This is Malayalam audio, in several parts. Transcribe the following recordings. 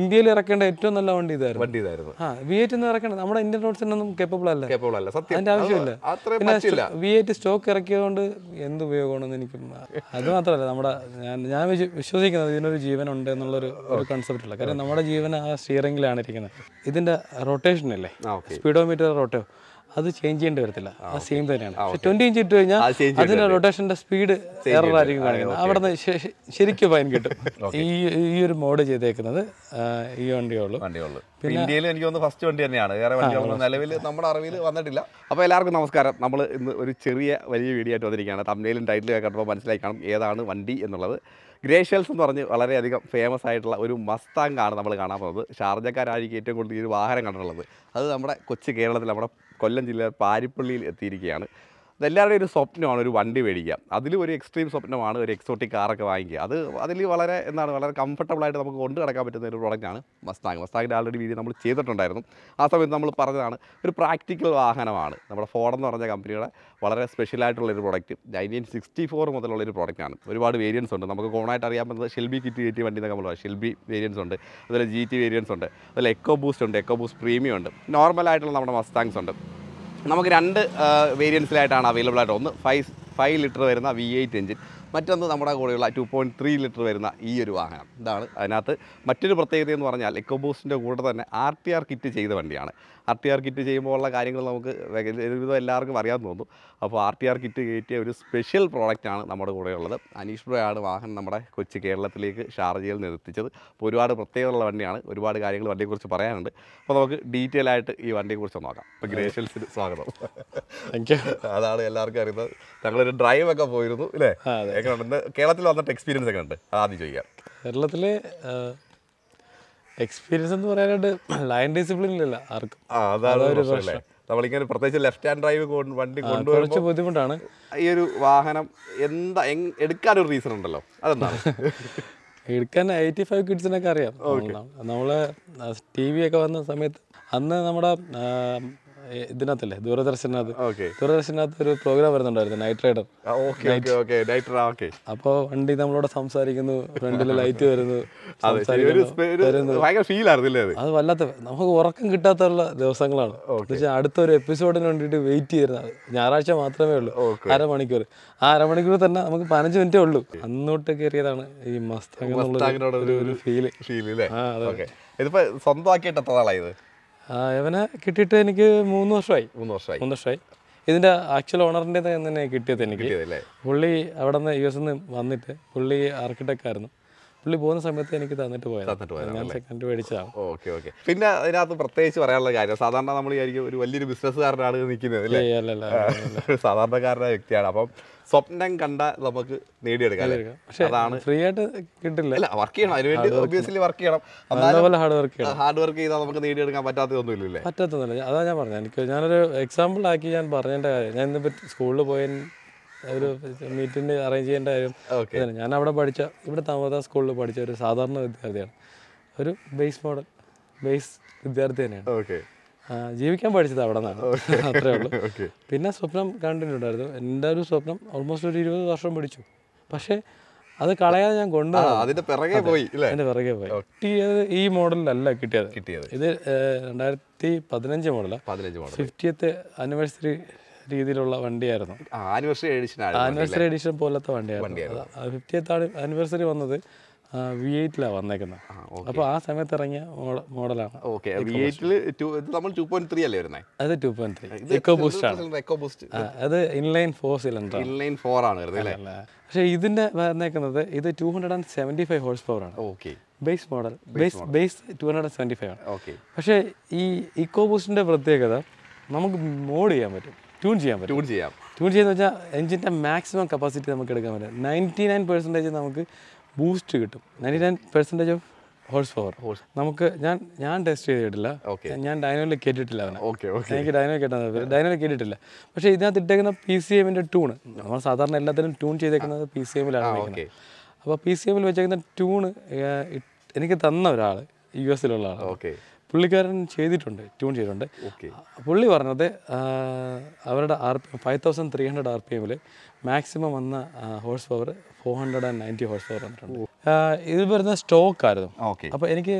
ഇന്ത്യയിൽ ഇറക്കേണ്ട ഏറ്റവും നല്ല വണ്ടി ഇതായിരുന്നു വണ്ടി ഇതായിരുന്നു ആ വി എയ്റ്റ് എന്ന് ഇറക്കേണ്ടത് നമ്മുടെ ഇന്ത്യൻ റോഡ്സിനൊന്നും കേപ്പബിൾ അല്ല കേപ്പബിൾ അല്ല സത്യം അതിന്റെ ആവശ്യമില്ല അത് അത്രയും പിന്നെ പറ്റില്ല വി എയ്റ്റ് സ്റ്റോക്ക് ഇറക്കിയതുകൊണ്ട് എന്ത് ഉപയോഗമാണെന്ന് എനിക്ക് അത് മാത്രമല്ല നമ്മുടെ ഞാൻ ഞാൻ വിശ്വ- വിശ്വസിക്കുന്നത് ഇതിനൊരു ജീവൻ ഉണ്ട് എന്നുള്ളൊരു ഒരു കൺസെപ്റ്റ് അല്ല കാരണം നമ്മുടെ ജീവൻ ആ സ്റ്റിയറിംഗിലാണ് ഇരിക്കുന്നത് ഇതിന്റെ റൊട്ടേഷൻ അല്ലേ ആ ഓക്കെ സ്പീഡോമീറ്റർ റൊട്ടോ അത് ചേഞ്ച് ചെയ്യേണ്ടി വരത്തില്ല ആ സെയിം തന്നെയാണ് പക്ഷെ ട്വന്റി ഇഞ്ച് ഇട്ട് കഴിഞ്ഞാൽ അത് change അതിന്റെ റൊട്ടേഷന്റെ സ്പീഡ് എറർ ആയിരിക്കും കാണിക്കുന്നത് അവിടെ നിന്ന് ശരിക്കും ഫൈൻ കിട്ടും ഈ ഈ ഒരു മോഡ് ചെയ്തേക്കുന്നത് ആ, ഈ വണ്ടിയേ ഉള്ളൂ വണ്ടിയുള്ളൂ ഇന്ത്യയിൽ എനിക്ക് തോന്നുന്നു ഫസ്റ്റ് വണ്ടി തന്നെയാണ് വേറെ വണ്ടികളൊന്നും നിലവിൽ നമ്മുടെ അറിവിൽ വന്നിട്ടില്ല അപ്പോൾ എല്ലാവർക്കും നമസ്കാരം നമ്മൾ ഇന്ന് ഒരു ചെറിയ വലിയ വീഡിയോ ആയിട്ട് വന്നിരിക്കുകയാണ് തമിഴിലും ടൈറ്റിലും കണ്ടപ്പോൾ മനസ്സിലായി കാണും ഏതാണ് വണ്ടി എന്നുള്ളത് ഗ്രേഷ്യൽസ് എന്ന് പറഞ്ഞ് വളരെയധികം ഫേമസ് ആയിട്ടുള്ള ഒരു മസ്താങ് ആണ് നമ്മൾ കാണാൻ പോകുന്നത് ഷാർജക്കാരായിരിക്കും ഏറ്റവും കൂടുതൽ ഈ ഒരു വാഹനം കണ്ടിട്ടുള്ളത് അത് നമ്മുടെ കൊച്ചു കേരളത്തിൽ നമ്മുടെ കൊല്ലം ജില്ലയിൽ പാരിപ്പള്ളിയിൽ എത്തിയിരിക്കുകയാണ് ഇതെല്ലാവരുടെയും ഒരു സ്വപ്നമാണ് ഒരു വണ്ടി മേടിക്കുക അതിലും ഒരു എക്സ്ട്രീം സ്വപ്നമാണ് ഒരു എക്സോട്ടിക് കാറൊക്കെ വാങ്ങിക്കുക അത് അതിൽ വളരെ എന്താണ് വളരെ കംഫർട്ടബിൾ ആയിട്ട് നമുക്ക് കൊണ്ടു നടക്കാൻ പറ്റുന്ന ഒരു പ്രോഡക്റ്റാണ് മസ്താങ് മസ്താങ്ങിൻ്റെ ആൾറെഡി വീഡിയോ നമ്മൾ ചെയ്തിട്ടുണ്ടായിരുന്നു ആ സമയത്ത് നമ്മൾ പറഞ്ഞതാണ് ഒരു പ്രാക്ടിക്കൽ വാഹനമാണ് നമ്മുടെ ഫോർഡ് എന്ന് പറഞ്ഞ കമ്പനിയുടെ വളരെ സ്പെഷ്യലായിട്ടുള്ള ഒരു പ്രോഡക്റ്റ് നയൻറ്റീൻ സിക്സ്റ്റി ഫോർ മുതലുള്ള ഒരു പ്രോഡക്റ്റാണ് ഒരുപാട് വേരിയൻസ് ഉണ്ട് നമുക്ക് കോമണായിട്ട് അറിയാൻ പറ്റുന്നത് ഷെൽബി കിറ്റ് കയറ്റി വണ്ടി എന്നൊക്കെ നമ്മൾ ഷെൽബി വേരിയൻസ് ഉണ്ട് അതുപോലെ ജി ടി വേരിയൻസ് ഉണ്ട് അതുപോലെ എക്കോ ബൂസ്റ്റ് ഉണ്ട് എക്കോ ബൂസ്റ്റ് പ്രീമിയം ഉണ്ട് നോർമലായിട്ടുള്ള നമ്മുടെ മസ്താങ്സ് ഉണ്ട് നമുക്ക് രണ്ട് വേരിയൻസിലായിട്ടാണ് അവൈലബിൾ ആയിട്ട് ഒന്ന് ഫൈവ് ഫൈവ് ലിറ്റർ വരുന്ന വി എയ്റ്റ് എഞ്ചിൻ മറ്റൊന്ന് നമ്മുടെ കൂടെയുള്ള ടു പോയിൻറ്റ് ത്രീ ലിറ്റർ വരുന്ന ഈ ഒരു വാഹനം ഇതാണ് അതിനകത്ത് മറ്റൊരു പ്രത്യേകത എന്ന് പറഞ്ഞാൽ എക്കോബൂസിൻ്റെ കൂടെ തന്നെ ആർ ടി ആർ കിറ്റ് ചെയ്ത വണ്ടിയാണ് ആർ ടി ആർ കിറ്റ് ചെയ്യുമ്പോൾ ഉള്ള കാര്യങ്ങൾ നമുക്ക് വേഗ- ഒരുവിധം എല്ലാവർക്കും അറിയാമെന്ന് തോന്നുന്നു അപ്പോൾ ആർ ടി ആർ കിറ്റ് കയറ്റിയ ഒരു സ്പെഷ്യൽ പ്രോഡക്റ്റാണ് നമ്മുടെ കൂടെയുള്ളത് അനീഷ് ബ്രോയാണ് വാഹനം നമ്മുടെ കൊച്ചു കേരളത്തിലേക്ക് ഷാർജയിൽ നിന്ന് എത്തിച്ചത് അപ്പോൾ ഒരുപാട് പ്രത്യേകതയുള്ള വണ്ടിയാണ് ഒരുപാട് കാര്യങ്ങൾ വണ്ടിയെക്കുറിച്ച് പറയാനുണ്ട് അപ്പോൾ നമുക്ക് ഡീറ്റെയിൽ ആയിട്ട് ഈ വണ്ടിയെക്കുറിച്ച് നോക്കാം അപ്പോൾ ഗ്രേഷ്യൽസിന് സ്വാഗതം താങ്ക് യു അതാണ് എല്ലാവർക്കും അറിയുന്നത് ഞങ്ങളൊരു ഡ്രൈവ് ഒക്കെ പോയിരുന്നു അല്ലേ എങ്ങനെയുണ്ട് കേരളത്തിൽ വന്നിട്ട് എക്സ്പീരിയൻസ് ഒക്കെ ഉണ്ട് അത് ആദ്യം ചോദിക്കാം കേരളത്തിലെ എക്സ്പീരിയൻസ് എന്ന് പറയാനായിട്ട് ലൈൻ ഡിസിപ്ലിൻ ഇല്ല ആർക്കും ആ അതാണ് ഒരു പ്രശ്നമല്ലേ നമ്മളിങ്ങനെ പ്രത്യേകിച്ച് ലെഫ്റ്റ് ഹാൻഡ് ഡ്രൈവ് വണ്ടി കൊണ്ടുവരുമ്പോൾ കുറച്ച് ബുദ്ധിമുട്ടാണ് ഈ ഒരു വാഹനം എന്താ എങ് എടുക്കാനൊരു റീസൺ ഉണ്ടല്ലോ അതെന്താണ് എടുക്കാൻ എയ്റ്റി ഫൈവ് കിഡ്സിനൊക്കെ അറിയാം നമ്മള് ടി വി ഒക്കെ വന്ന സമയത്ത് അന്ന് നമ്മുടെ ആ, ഇതിനകത്തല്ലേ ദൂരദർശനകത്ത് ഓക്കെ ദൂരദർശനകത്ത് ഒരു പ്രോഗ്രാം വരുന്നുണ്ടായിരുന്നു Knight Rider okay okay okay Knight okay അപ്പോൾ വണ്ടി നമ്മളോട് സംസാരിക്കുന്നു ഫ്രണ്ടിൽ ലൈറ്റ് വരുന്നു അതെ ശരി, ഒരു സംസാരിക്കുന്നു സ്പെ- ഒരു ഭയങ്കര ഫീൽ ആയിരുന്നില്ലേ അത് അത് വല്ലാത്ത നമുക്ക് ഉറക്കം കിട്ടാത്തുള്ള ദിവസങ്ങളാണ് എന്നുവെച്ചാൽ അടുത്തൊരു എപ്പിസോഡിന് വേണ്ടിയിട്ട് വെയിറ്റ് ചെയ്തിരുന്നത് ഞായറാഴ്ച മാത്രമേ ഉള്ളൂ അരമണിക്കൂർ ആ അരമണിക്കൂർ തന്നെ നമുക്ക് പതിനഞ്ച് മിനിറ്റേ ഉള്ളൂ അന്നോട്ട് കയറിയതാണ് ഈ മസ്താങ് എന്നുള്ള മസ്താങ്ങിനോട് ഒരു ഒരു ഫീല് ഫീൽ അല്ലേ ആ അതെ ഓക്കെ ഇതിപ്പോ സ്വന്തമാക്കിയിട്ട് എത്ര നാളായത് ആ ഇവനെ കിട്ടിയിട്ട് എനിക്ക് മൂന്ന് വർഷമായി മൂന്ന് വർഷമായി മൂന്ന് വർഷമായി ഇതിന്റെ ആക്ച്വൽ ഓണറിൻ്റെ തന്നെ കിട്ടിയത് എനിക്ക് കിട്ടിയതല്ലേ പുള്ളി അവിടെ നിന്ന് യു എസ് നിന്ന് വന്നിട്ട് പുള്ളി ആർക്കിടെക്ട് ആയിരുന്നു പുള്ളി പോകുന്ന സമയത്ത് എനിക്ക് തന്നിട്ട് പോയത് തന്നിട്ട് ഞാൻ സെക്കൻഡ് മേടിച്ചതാണ് ഓക്കെ ഓക്കെ പിന്നെ അതിനകത്ത് പ്രത്യേകിച്ച് പറയാനുള്ള കാര്യം സാധാരണ നമ്മൾ വിചാരിക്കും ഒരു വലിയൊരു ബിസിനസ്സുകാരനാണ് നിൽക്കുന്നത് അല്ലേ ഏയ് അല്ലല്ല ഒരു സാധാരണക്കാരനായ വ്യക്തിയാണ് അപ്പം സ്വപ്നം കണ്ട നമുക്ക് നേടിയെടുക്കാം അല്ലേ പക്ഷെ അതാണ് ഫ്രീ ആയിട്ട് കിട്ടില്ല അല്ല വർക്ക് ചെയ്യണം അതിനുവേണ്ടി ഒബ്വിയസ്ലി വർക്ക് ചെയ്യണം നല്ലപോലെ ഹാർഡ് വർക്ക് ചെയ്യണം ഹാർഡ് വർക്ക് ചെയ്താൽ നമുക്ക് നേടിയെടുക്കാൻ പറ്റാത്തതൊന്നുമില്ലല്ലേ പറ്റത്തൊന്നുമില്ല അതാ ഞാൻ പറഞ്ഞത് എനിക്ക് ഞാനൊരു എക്സാമ്പിൾ ആക്കി ഞാൻ പറഞ്ഞതിൻ്റെ കാര്യം ഞാൻ ഇന്നിപ്പോൾ സ്കൂളിൽ പോയ ഒരു മീറ്റിംഗ് അറേഞ്ച് ചെയ്യേണ്ട കാര്യം ഓക്കെ ഇതാണ്. ഞാൻ അവിടെ പഠിച്ച ഇവിടെ താമസ സ്കൂളിൽ പഠിച്ച ഒരു സാധാരണ വിദ്യാർത്ഥിയാണ് ഒരു ബേസ് മോഡൽ ബേസ് വിദ്യാർത്ഥി തന്നെയാണ് ഓക്കെ ആ, ജീവിക്കാൻ പഠിച്ചത് അവിടെ നിന്നാണ് അത്രേ ഉള്ളൂ ഓക്കെ പിന്നെ സ്വപ്നം കണ്ടിട്ടുണ്ടായിരുന്നു എൻ്റെ ഒരു സ്വപ്നം ഓൾമോസ്റ്റ് ഒരു ഇരുപത് വർഷം പിടിച്ചു പക്ഷേ അത് കളയാതെ ഞാൻ ആ കൊണ്ടുവന്നു അതിന്റെ പിറകെ പോയി അല്ലേ അതിൻ്റെ പിറകെ പോയി കിട്ടിയത് ഈ മോഡലിലല്ല കിട്ടിയത് കിട്ടിയത് ഇത് ഏഹ്, രണ്ടായിരത്തി പതിനഞ്ച് മോഡലാണ് പതിനഞ്ച് മോഡൽ ഫിഫ്റ്റിയത്ത് ആനിവേഴ്സറി രീതിയിലുള്ള വണ്ടിയായിരുന്നു ആനിവേഴ്സറി എഡിഷൻ ആണ് ആനിവേഴ്സറി എഡിഷൻ പോലത്തെ വണ്ടിയായിരുന്നു ഫിഫ്റ്റിയത്ത് ആനിവേഴ്സറി വന്നത് വി എയ്റ്റിലാണ് വന്നേക്കുന്നത് അപ്പോൾ ആ സമയത്ത് ഇറങ്ങിയ മോഡലാണ് ഓക്കെ വി എയ്റ്റില് നമ്മൾ ടു പോയിന്റ് ത്രീ അല്ലേ വരുന്നത് അത് two point three eco boost ആണ് എക്കോ ബൂസ്റ്റ് ആ, അത് inline four cylinder inline four ആണ് വരുന്നത് അല്ലേ പക്ഷേ ഇതിന്റെ വന്നേക്കുന്നത് ഇത് two hundred and seventy five horse power ആണ് okay base model base base two hundred and seventy five ആണ് ഓക്കെ പക്ഷേ ഈ ഇക്കോ ബൂസ്റ്റിന്റെ പ്രത്യേകത നമുക്ക് മോഡ് ചെയ്യാൻ പറ്റും ട്യൂൺ ചെയ്യാൻ പറ്റും ട്യൂൺ ചെയ്യാം ട്യൂൺ ചെയ്യുന്ന വെച്ചാൽ എഞ്ചിൻ്റെ മാക്സിമം കപ്പാസിറ്റി നമുക്ക് എടുക്കാൻ പറ്റും നയൻറ്റി നയൻ പെർസെൻറ്റേജ് നമുക്ക് ബൂസ്റ്റ് കിട്ടും ninety nine percentage of horse power നമുക്ക് ഞാൻ ഞാൻ ടെസ്റ്റ് ചെയ്തിട്ടില്ല Okay. ഞാൻ ഡൈനോയിൽ കേട്ടിട്ടില്ല അവനെ ഓക്കെ ഓക്കെ എനിക്ക് ഡൈനോ കേട്ടാൽ ഡൈനോയിൽ കേട്ടിട്ടില്ല പക്ഷേ ഇതിനകത്ത് ഇട്ടേക്കുന്ന പി സി എമ്മിൻ്റെ ട്യൂണ് നമ്മൾ സാധാരണ എല്ലാത്തിനും ട്യൂൺ ചെയ്തേക്കുന്നത് പി സി എമ്മിലാണ് ഓക്കെ അപ്പോൾ പി സി എമ്മിൽ വെച്ചേക്കുന്ന ട്യൂണ് എനിക്ക് തന്ന ഒരാൾ യു എസിലുള്ള ആളാണ് ഓക്കെ പുള്ളിക്കാരൻ ചെയ്തിട്ടുണ്ട് ട്യൂൺ ചെയ്തിട്ടുണ്ട് ഓക്കെ പുള്ളി പറഞ്ഞത് ആ, അവരുടെ R P five thousand three hundred R P എമ്മിൽ മാക്സിമം വന്ന horse power four hundred and ninety horse power വന്നിട്ടുണ്ട് ആ, ഇത് വരുന്ന സ്റ്റോക്ക് ആയിരുന്നു ഓക്കെ അപ്പോൾ എനിക്ക്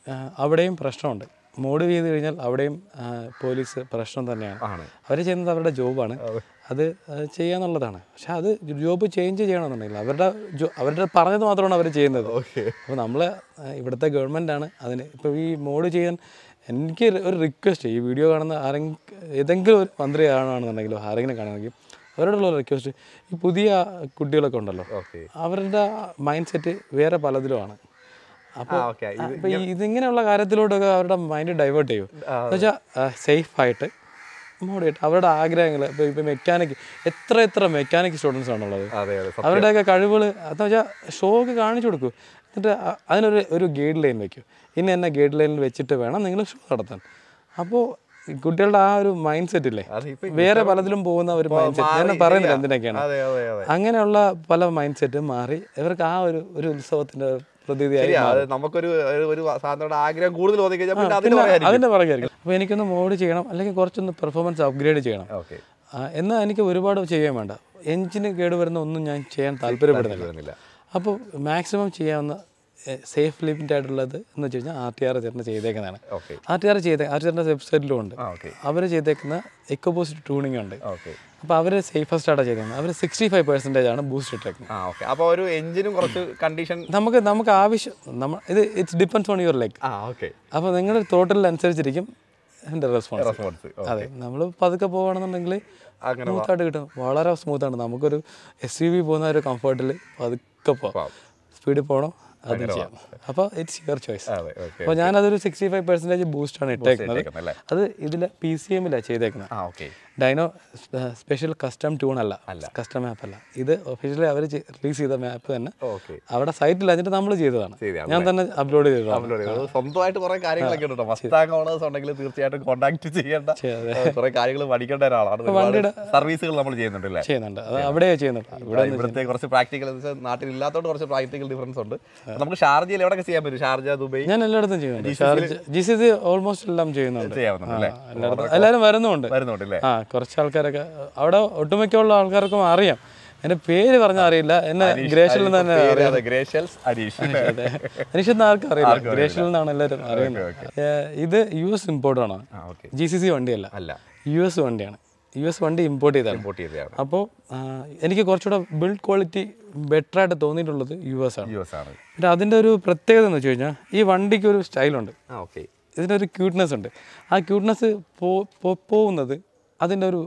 ആ, അവിടെയും പ്രശ്നമുണ്ട് മോഡ് ചെയ്ത് കഴിഞ്ഞാൽ അവിടെയും ആ, പോലീസ് പ്രശ്നം തന്നെയാണ് ആണ് അവർ ചെയ്യുന്നത് അവരുടെ ജോബാണ് അത് ആ, ചെയ്യാന്നുള്ളതാണ് പക്ഷെ അത് ജോബ് ചേഞ്ച് ചെയ്യണമെന്നുണ്ടെങ്കിൽ അവരുടെ ജോ അവരുടെ പറഞ്ഞത് മാത്രമാണ് അവർ ചെയ്യുന്നത് ഓക്കെ അപ്പോൾ നമ്മൾ ഇവിടുത്തെ ഗവൺമെൻറ്റാണ് അതിന് ഇപ്പോൾ ഈ മോഡ് ചെയ്യാൻ എനിക്ക് ഒരു റിക്വസ്റ്റ് ഈ വീഡിയോ കാണുന്ന ആരെങ്കിലും ഏതെങ്കിലും ഒരു മന്ത്രി കാണുകയാണെന്നുണ്ടെങ്കിലോ ആരെങ്കിലും കാണുകയാണെങ്കിൽ അവരോടുള്ള റിക്വസ്റ്റ് ഈ പുതിയ കുട്ടികളൊക്കെ ഉണ്ടല്ലോ ഓക്കെ അവരുടെ മൈൻഡ് സെറ്റ് വേറെ പലതിലുമാണ് അപ്പോൾ ആ ഓക്കെ അപ്പോൾ ഈ ഇതിങ്ങനെയുള്ള കാര്യത്തിലോട്ടൊക്കെ അവരുടെ മൈൻഡ് ഡൈവേർട്ട് ചെയ്യും എന്ന് വെച്ചാൽ സേഫായിട്ട് മോഡിയായിട്ട് അവരുടെ ആഗ്രഹങ്ങൾ ഇപ്പോൾ ഇപ്പോൾ മെക്കാനിക് എത്ര എത്ര മെക്കാനിക് സ്റ്റുഡൻസ് ആണുള്ളത് അതെ അതെ സത്യം. അവരുടെയൊക്കെ കഴിവുകൾ എന്ന് വെച്ചാൽ ഷോക്ക് കാണിച്ചു കൊടുക്കും എന്നിട്ട് അ- അതിനൊരു ഒരു ഗൈഡ് ലൈൻ വെക്കും ഇനി എന്നെ ഗൈഡ് ലൈനിൽ വെച്ചിട്ട് വേണം നിങ്ങൾ ഷോ നടത്താൻ അപ്പോൾ കുട്ടികളുടെ ആ ഒരു മൈൻഡ് സെറ്റ് ഇല്ലേ അത് ഇപ്പൊ വേറെ പലതിലും പോകുന്ന ഒരു മൈൻഡ് സെറ്റ് ഞാൻ മാറി, പറയുന്നില്ല ഇല്ല. എന്തിനൊക്കെയാണ് അതെ അതെ അതെ അങ്ങനെയുള്ള പല മൈൻഡ് സെറ്റ് മാറി ഇവർക്ക് ആ ഒരു ഒരു ഉത്സവത്തിന്റെ പ്രതീതിയായി ശരിയാ അത് നമുക്കൊരു ഒരു- ഒരു സാധനയുടെ ആഗ്രഹം കൂടുതൽ തോന്നി കഴിഞ്ഞാൽ പിന്നെ അതിന് പിന്നെ പറയാനില്ല അതിന്റെ പുറകെയായിരിക്കും അപ്പോൾ എനിക്കൊന്ന് മോഡ് ചെയ്യണം അല്ലെങ്കിൽ കുറച്ചൊന്ന് പെർഫോമൻസ് അപ്ഗ്രേഡ് ചെയ്യണം ഓക്കെ ആ, എന്നാൽ എനിക്ക് ഒരുപാട് ചെയ്യാൻ വേണ്ട എഞ്ചിന് കേടുവരുന്ന ഒന്നും ഞാൻ ചെയ്യാൻ താല്പര്യപ്പെടുന്നില്ല വരുന്നില്ല അപ്പോൾ മാക്സിമം ചെയ്യാവുന്ന സേഫ് ലിമിറ്റ് ആയിട്ടുള്ളത് എന്ന് വെച്ച് കഴിഞ്ഞാൽ ആർ ടി ആർ ചേട്ടൻ ചെയ്തേക്കുന്നതാണ് ഓക്കെ ആർ ടി ആർ ചെയ്തേ ആർ ടി ആറിൻ്റെ വെബ്സൈറ്റിലും ഉണ്ട് ആ ഓക്കെ അവർ ചെയ്തേക്കുന്ന എക്കോപോസിറ്റ് ട്യൂണിംഗ് ഉണ്ട് ഓക്കെ അപ്പോൾ അവർ സേഫസ്റ്റ് ആയിട്ടാണ് ചെയ്തേക്കുന്നത് അവർ സിക്സ്റ്റി ഫൈവ് പെർസെൻറ്റേജ് ആണ് ബൂസ്റ്റ് ഇട്ടേക്കുന്നത് ആ ഓക്കെ അപ്പോൾ ഒരു എഞ്ചിനും കുറച്ച് കണ്ടീഷൻ നമുക്ക് നമുക്ക് ആവശ്യം നമ്മ ഇത് it's depends on your leg ആ ഓക്കെ അപ്പോൾ നിങ്ങളുടെ ടോട്ടൽ അനുസരിച്ചിരിക്കും എൻ്റെ റെസ്പോൺസ് റെസ്പോൺസ് അതെ നമ്മൾ പതുക്കെ പോകുകയാണെന്നുണ്ടെങ്കിൽ അങ്ങനെ സ്മൂത്തായിട്ട് കിട്ടും വളരെ സ്മൂത്താണ് നമുക്കൊരു എസ് യു വി പോകുന്ന ഒരു കംഫർട്ടിൽ പതുക്കെ പോകാം പോവാം. സ്പീഡിൽ പോകണം അതും ചെയ്യാം അപ്പോൾ ഇറ്റ്സ് യുവർ ചോയ്സ് അതെ ഓക്കെ അപ്പോൾ ഞാനതൊരു സിക്സ്റ്റി ഫൈവ് പെർസെൻറ്റേജ് ബൂസ്റ്റാണ് ഇട്ടേക്കുന്നത് അല്ലേ അത് ഇതിൽ പി സി എമ്മിലാണ് ചെയ്തേക്കുന്നത് ആ okay dyno special custom tune അല്ല അല്ല. കസ്റ്റം മാപ്പ് അല്ല ഇത് ഒഫീഷ്യലി അവർ റിലീസ് ചെയ്ത മാപ്പ് തന്നെ ഓക്കെ അവിടെ സൈറ്റിൽ എന്നിട്ട് നമ്മൾ ചെയ്തതാണ് ചെയ്തതാണ് ഞാൻ തന്നെ അപ്ലോഡ് ചെയ്തതാണ് അപ്ലോഡ് ചെയ്തത് സ്വന്തമായിട്ട് കുറെ കാര്യങ്ങളൊക്കെ ഉണ്ട് കേട്ടോ മസ്താങ് ഓണേഴ്സ് ഉണ്ടെങ്കിൽ തീർച്ചയായിട്ടും കോൺടാക്ട് ചെയ്യേണ്ട അതെ. കുറെ കാര്യങ്ങൾ പഠിക്കേണ്ട ഒരാളാണ് ഒരുപാട് സർവീസുകൾ നമ്മൾ ചെയ്യുന്നുണ്ടല്ലേ ചെയ്യുന്നുണ്ട് അത് അവിടെയാണ് ചെയ്യുന്നുണ്ട് ഇവിടെ ഇവിടുത്തെ കുറച്ച് പ്രാക്ടിക്കൽ നാട്ടിൽ ഇല്ലാത്തതുകൊണ്ട് കുറച്ച് പ്രാക്ടിക്കൽ ഡിഫറൻസ് ഉണ്ട് നമുക്ക് ഷാർജയിൽ എവിടെയൊക്കെ ചെയ്യാൻ പറ്റും ഷാർജ ദുബൈ ഞാൻ എല്ലായിടത്തും ചെയ്യുന്നുണ്ട് Sharjah G C C almost എല്ലാം ചെയ്യുന്നുണ്ട് ചെയ്യാവുന്നുണ്ട് അല്ലേ എല്ലായിടത്തും എല്ലാവരും വരുന്നുമുണ്ട് വരുന്നുണ്ട് അല്ലേ ആ കുറച്ച് ആൾക്കാരൊക്കെ അവിടെ ഒട്ടുമിക്കുള്ള ആൾക്കാർക്കും അറിയാം എൻ്റെ പേര് പറഞ്ഞാൽ അറിയില്ല എന്നെ ഗ്രേഷ്യൽ നിന്ന് തന്നെ പേര് അതെ, ഗ്രേഷ്യൽസ് അരീഷ് അതെ അനീഷ് ആർക്കും അറിയില്ല ഗ്രേഷ്യൽ നിന്നാണ് എല്ലാവരും അറിയുന്നത് ഏ, ഇത് യു എസ് ഇമ്പോർട്ട് ആണ് ആ ഓക്കെ ജി സി സി വണ്ടിയല്ല അല്ല യു എസ് വണ്ടിയാണ് യു എസ് വണ്ടി ഇമ്പോർട്ട് ചെയ്താണ് ഇമ്പോർട്ട് ചെയ്തതാണ് അപ്പോൾ എനിക്ക് കുറച്ചുകൂടെ ബിൽഡ് ക്വാളിറ്റി ബെറ്റർ ആയിട്ട് തോന്നിയിട്ടുള്ളത് യു എസ് ആണ് യു എസ് ആണ് പിന്നെ അതിൻ്റെ ഒരു പ്രത്യേകത എന്ന് വെച്ച് കഴിഞ്ഞാൽ ഈ വണ്ടിക്ക് ഒരു സ്റ്റൈലുണ്ട് ആ ഓക്കെ ഇതിനൊരു ക്യൂട്ട്നെസ് ഉണ്ട് ആ ക്യൂട്ട്നെസ് പോകുന്നത് അതിൻ്റെ ഒരു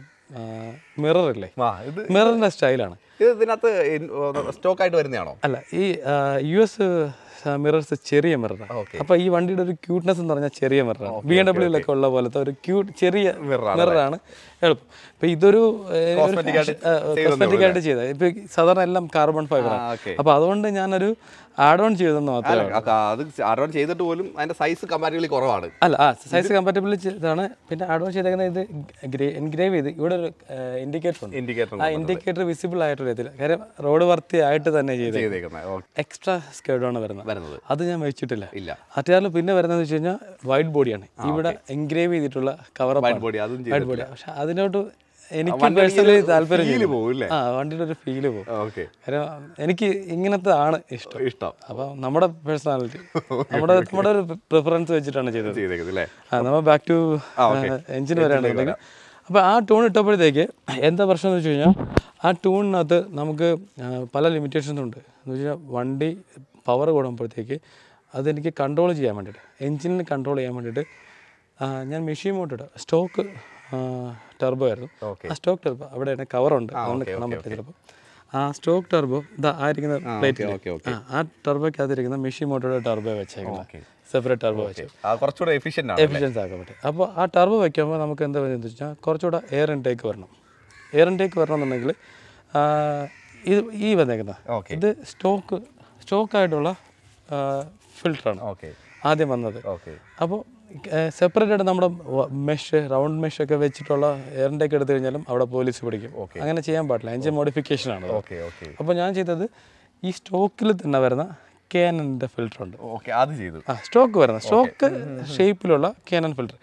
മിറർ ഇല്ലേ ആ ഇത് മിററിൻ്റെ സ്റ്റൈലാണ് ഇത് ഇതിനകത്ത് സ്റ്റോക്ക് ആയിട്ട് വരുന്നതാണോ അല്ല ഈ യു എസ് മിറേഴ്സ് ചെറിയ മിററാണ് Okay. അപ്പോൾ ഈ വണ്ടിയുടെ ഒരു ക്യൂട്ട്നെസ് എന്ന് പറഞ്ഞാൽ ചെറിയ മിററാണ് ബി എം ഡബ്ല്യൂലൊക്കെ ഉള്ള പോലത്തെ ഒരു ക്യൂട്ട് ചെറിയ Mirror മിററാണ് എളുപ്പം ഇപ്പം ഇതൊരു Cosmetic ആയിട്ട് ചെയ്തെന്നേ കോസ്മെറ്റിക് ആയിട്ട് ചെയ്ത ഇപ്പം സാധാരണ എല്ലാം കാർബൺ ഫൈബറാണ് ആ ഓക്കെ അപ്പോൾ അതുകൊണ്ട് ഞാനൊരു ആഡ് ഓൺ ചെയ്തെന്ന് മാത്രമേ ഉള്ളൂ. അത് അഡ്വാൻ ചെയ്തിട്ട് പോലും അതിന്റെ സൈസ് കമ്പാരിറ്റീവ്ലി കുറവാണ് അല്ല ആ സൈസ് കമ്പാറ്റബിൾ ഇതാണ് പിന്നെ ആഡ് ഓൺ ചെയ്തേക്കുന്നത് ഇത് എൻഗ്രേവ് ചെയ്ത് ഇവിടെ ഒരു ഇൻഡിക്കേറ്റർ ഉണ്ട് ഇൻഡിക്കേറ്റർ ആ ഇൻഡിക്കേറ്റർ വിസിബിൾ ആയിട്ട് വരത്തില്ല കാര്യം റോഡ് വർത്തി ആയിട്ട് തന്നെ ചെയ്ത് ചെയ്തേക്കുന്നത് ഓ, എക്സ്ട്രാ സ്കേർഡാണ് വരുന്നത് വരുന്നത് അത് ഞാൻ വെച്ചിട്ടില്ല ഇല്ല അത്യാറിൽ പിന്നെ വരുന്നത് വെച്ച് കഴിഞ്ഞാൽ വൈറ്റ് ബോഡിയാണ് ഇവിടെ എൻഗ്രേവ് ചെയ്തിട്ടുള്ള കവർ വൈറ്റ് ബോഡി അതും വൈറ്റ് ബോഡി പക്ഷെ അതിനോട്ട് എനിക്ക് വണ്ടിയുടെ പേഴ്സണലി ഒരു താല്പര്യം feel ചെയ്തു. പോവും ഇല്ലേ? ആ വണ്ടിയുടെ ഒരു ഫീല് പോകും ഓക്കെ കാര്യം എനിക്ക് ഇങ്ങനത്തെ ആണ് ഇഷ്ടം ഇഷ്ടം അപ്പം നമ്മുടെ പേഴ്സണാലിറ്റി നമ്മുടെ നമ്മുടെ ഒരു പ്രിഫറൻസ് വെച്ചിട്ടാണ് ചെയ്തത് ചെയ്തേക്കുന്നത് അല്ലേ ആ നമ്മൾ ബാക്ക് ടു ആ, okay. എഞ്ചിൻ വരാണെന്നുണ്ടെങ്കിൽ അപ്പോൾ ആ ടൂൺ ഇട്ടപ്പോഴത്തേക്ക് എന്താ പ്രശ്നം എന്ന് വെച്ച് കഴിഞ്ഞാൽ ആ ടൂണിനകത്ത് നമുക്ക് ആ, പല ലിമിറ്റേഷൻസ് ഉണ്ട് എന്ന് വെച്ചാൽ വണ്ടി പവർ കൂടുമ്പോഴത്തേക്ക് അതെനിക്ക് കൺട്രോൾ ചെയ്യാൻ വേണ്ടിയിട്ട് എഞ്ചിനിൽ കൺട്രോൾ ചെയ്യാൻ വേണ്ടിയിട്ട് ആ, ഞാൻ മെഷീൻ മോട്ടിട്ട് സ്റ്റോക്ക് ടെർബോ ആയിരുന്നു ഓക്കെ ആ സ്റ്റോക്ക് ടെർബോ അവിടെ കവറുണ്ട് അതുകൊണ്ട് കാണാൻ പറ്റില്ല ചിലപ്പോൾ ആ സ്റ്റോക്ക് ടെർബോ ഇതാ ആയിരിക്കുന്ന പ്ലേറ്റ് ഓക്കെ ഓക്കെ ആ ആ ടെർബോയ്ക്കകത്തിരിക്കുന്ന മെഷീൻ മോട്ടോയുടെ ടെർബോ വെച്ചേക്കുന്നത് ഓക്കെ സെപ്പറേറ്റ് ടെർബോ വെച്ച് ആ കുറച്ചുകൂടെ എഫിഷ്യന്റ് ആണ് എഫിഷ്യൻസ് ആക്കാൻ പറ്റും അപ്പോൾ ആ ടർബോ വയ്ക്കുമ്പോൾ നമുക്ക് എന്താ വരുന്നത് വെച്ചാൽ കുറച്ചുകൂടെ എയർ ഇൻടേക്ക് വരണം എയർ ഇൻടേക്ക് വരണമെന്നുണ്ടെങ്കിൽ ആ, ഇത് ഈ വന്നേക്കുന്ന ഓക്കെ ഇത് സ്റ്റോക്ക് സ്റ്റോക്കായിട്ടുള്ള ഫിൽറ്ററാണ് ഓക്കെ ആദ്യം വന്നത് ഓക്കെ അപ്പോൾ സെപ്പറേറ്റ് ആയിട്ട് നമ്മുടെ മെഷ് റൗണ്ട് മെഷ് ഒക്കെ വെച്ചിട്ടുള്ള എയർ ഇൻടേക്ക് എടുത്തു കഴിഞ്ഞാലും അവിടെ പോലീസ് പിടിക്കും Okay. അങ്ങനെ ചെയ്യാൻ പാടില്ല എഞ്ചിൻ മോഡിഫിക്കേഷൻ ആണ് ഓക്കെ ഓക്കെ അപ്പോൾ ഞാൻ ചെയ്തത് ഈ സ്റ്റോക്കിൽ തന്നെ വരുന്ന കേനൻ്റെ ഫിൽറ്റർ ഉണ്ട് ഓക്കെ അത് ചെയ്തു ആ സ്റ്റോക്ക് വരുന്ന സ്റ്റോക്ക് ഷേപ്പിലുള്ള കേനൻ ഫിൽറ്റർ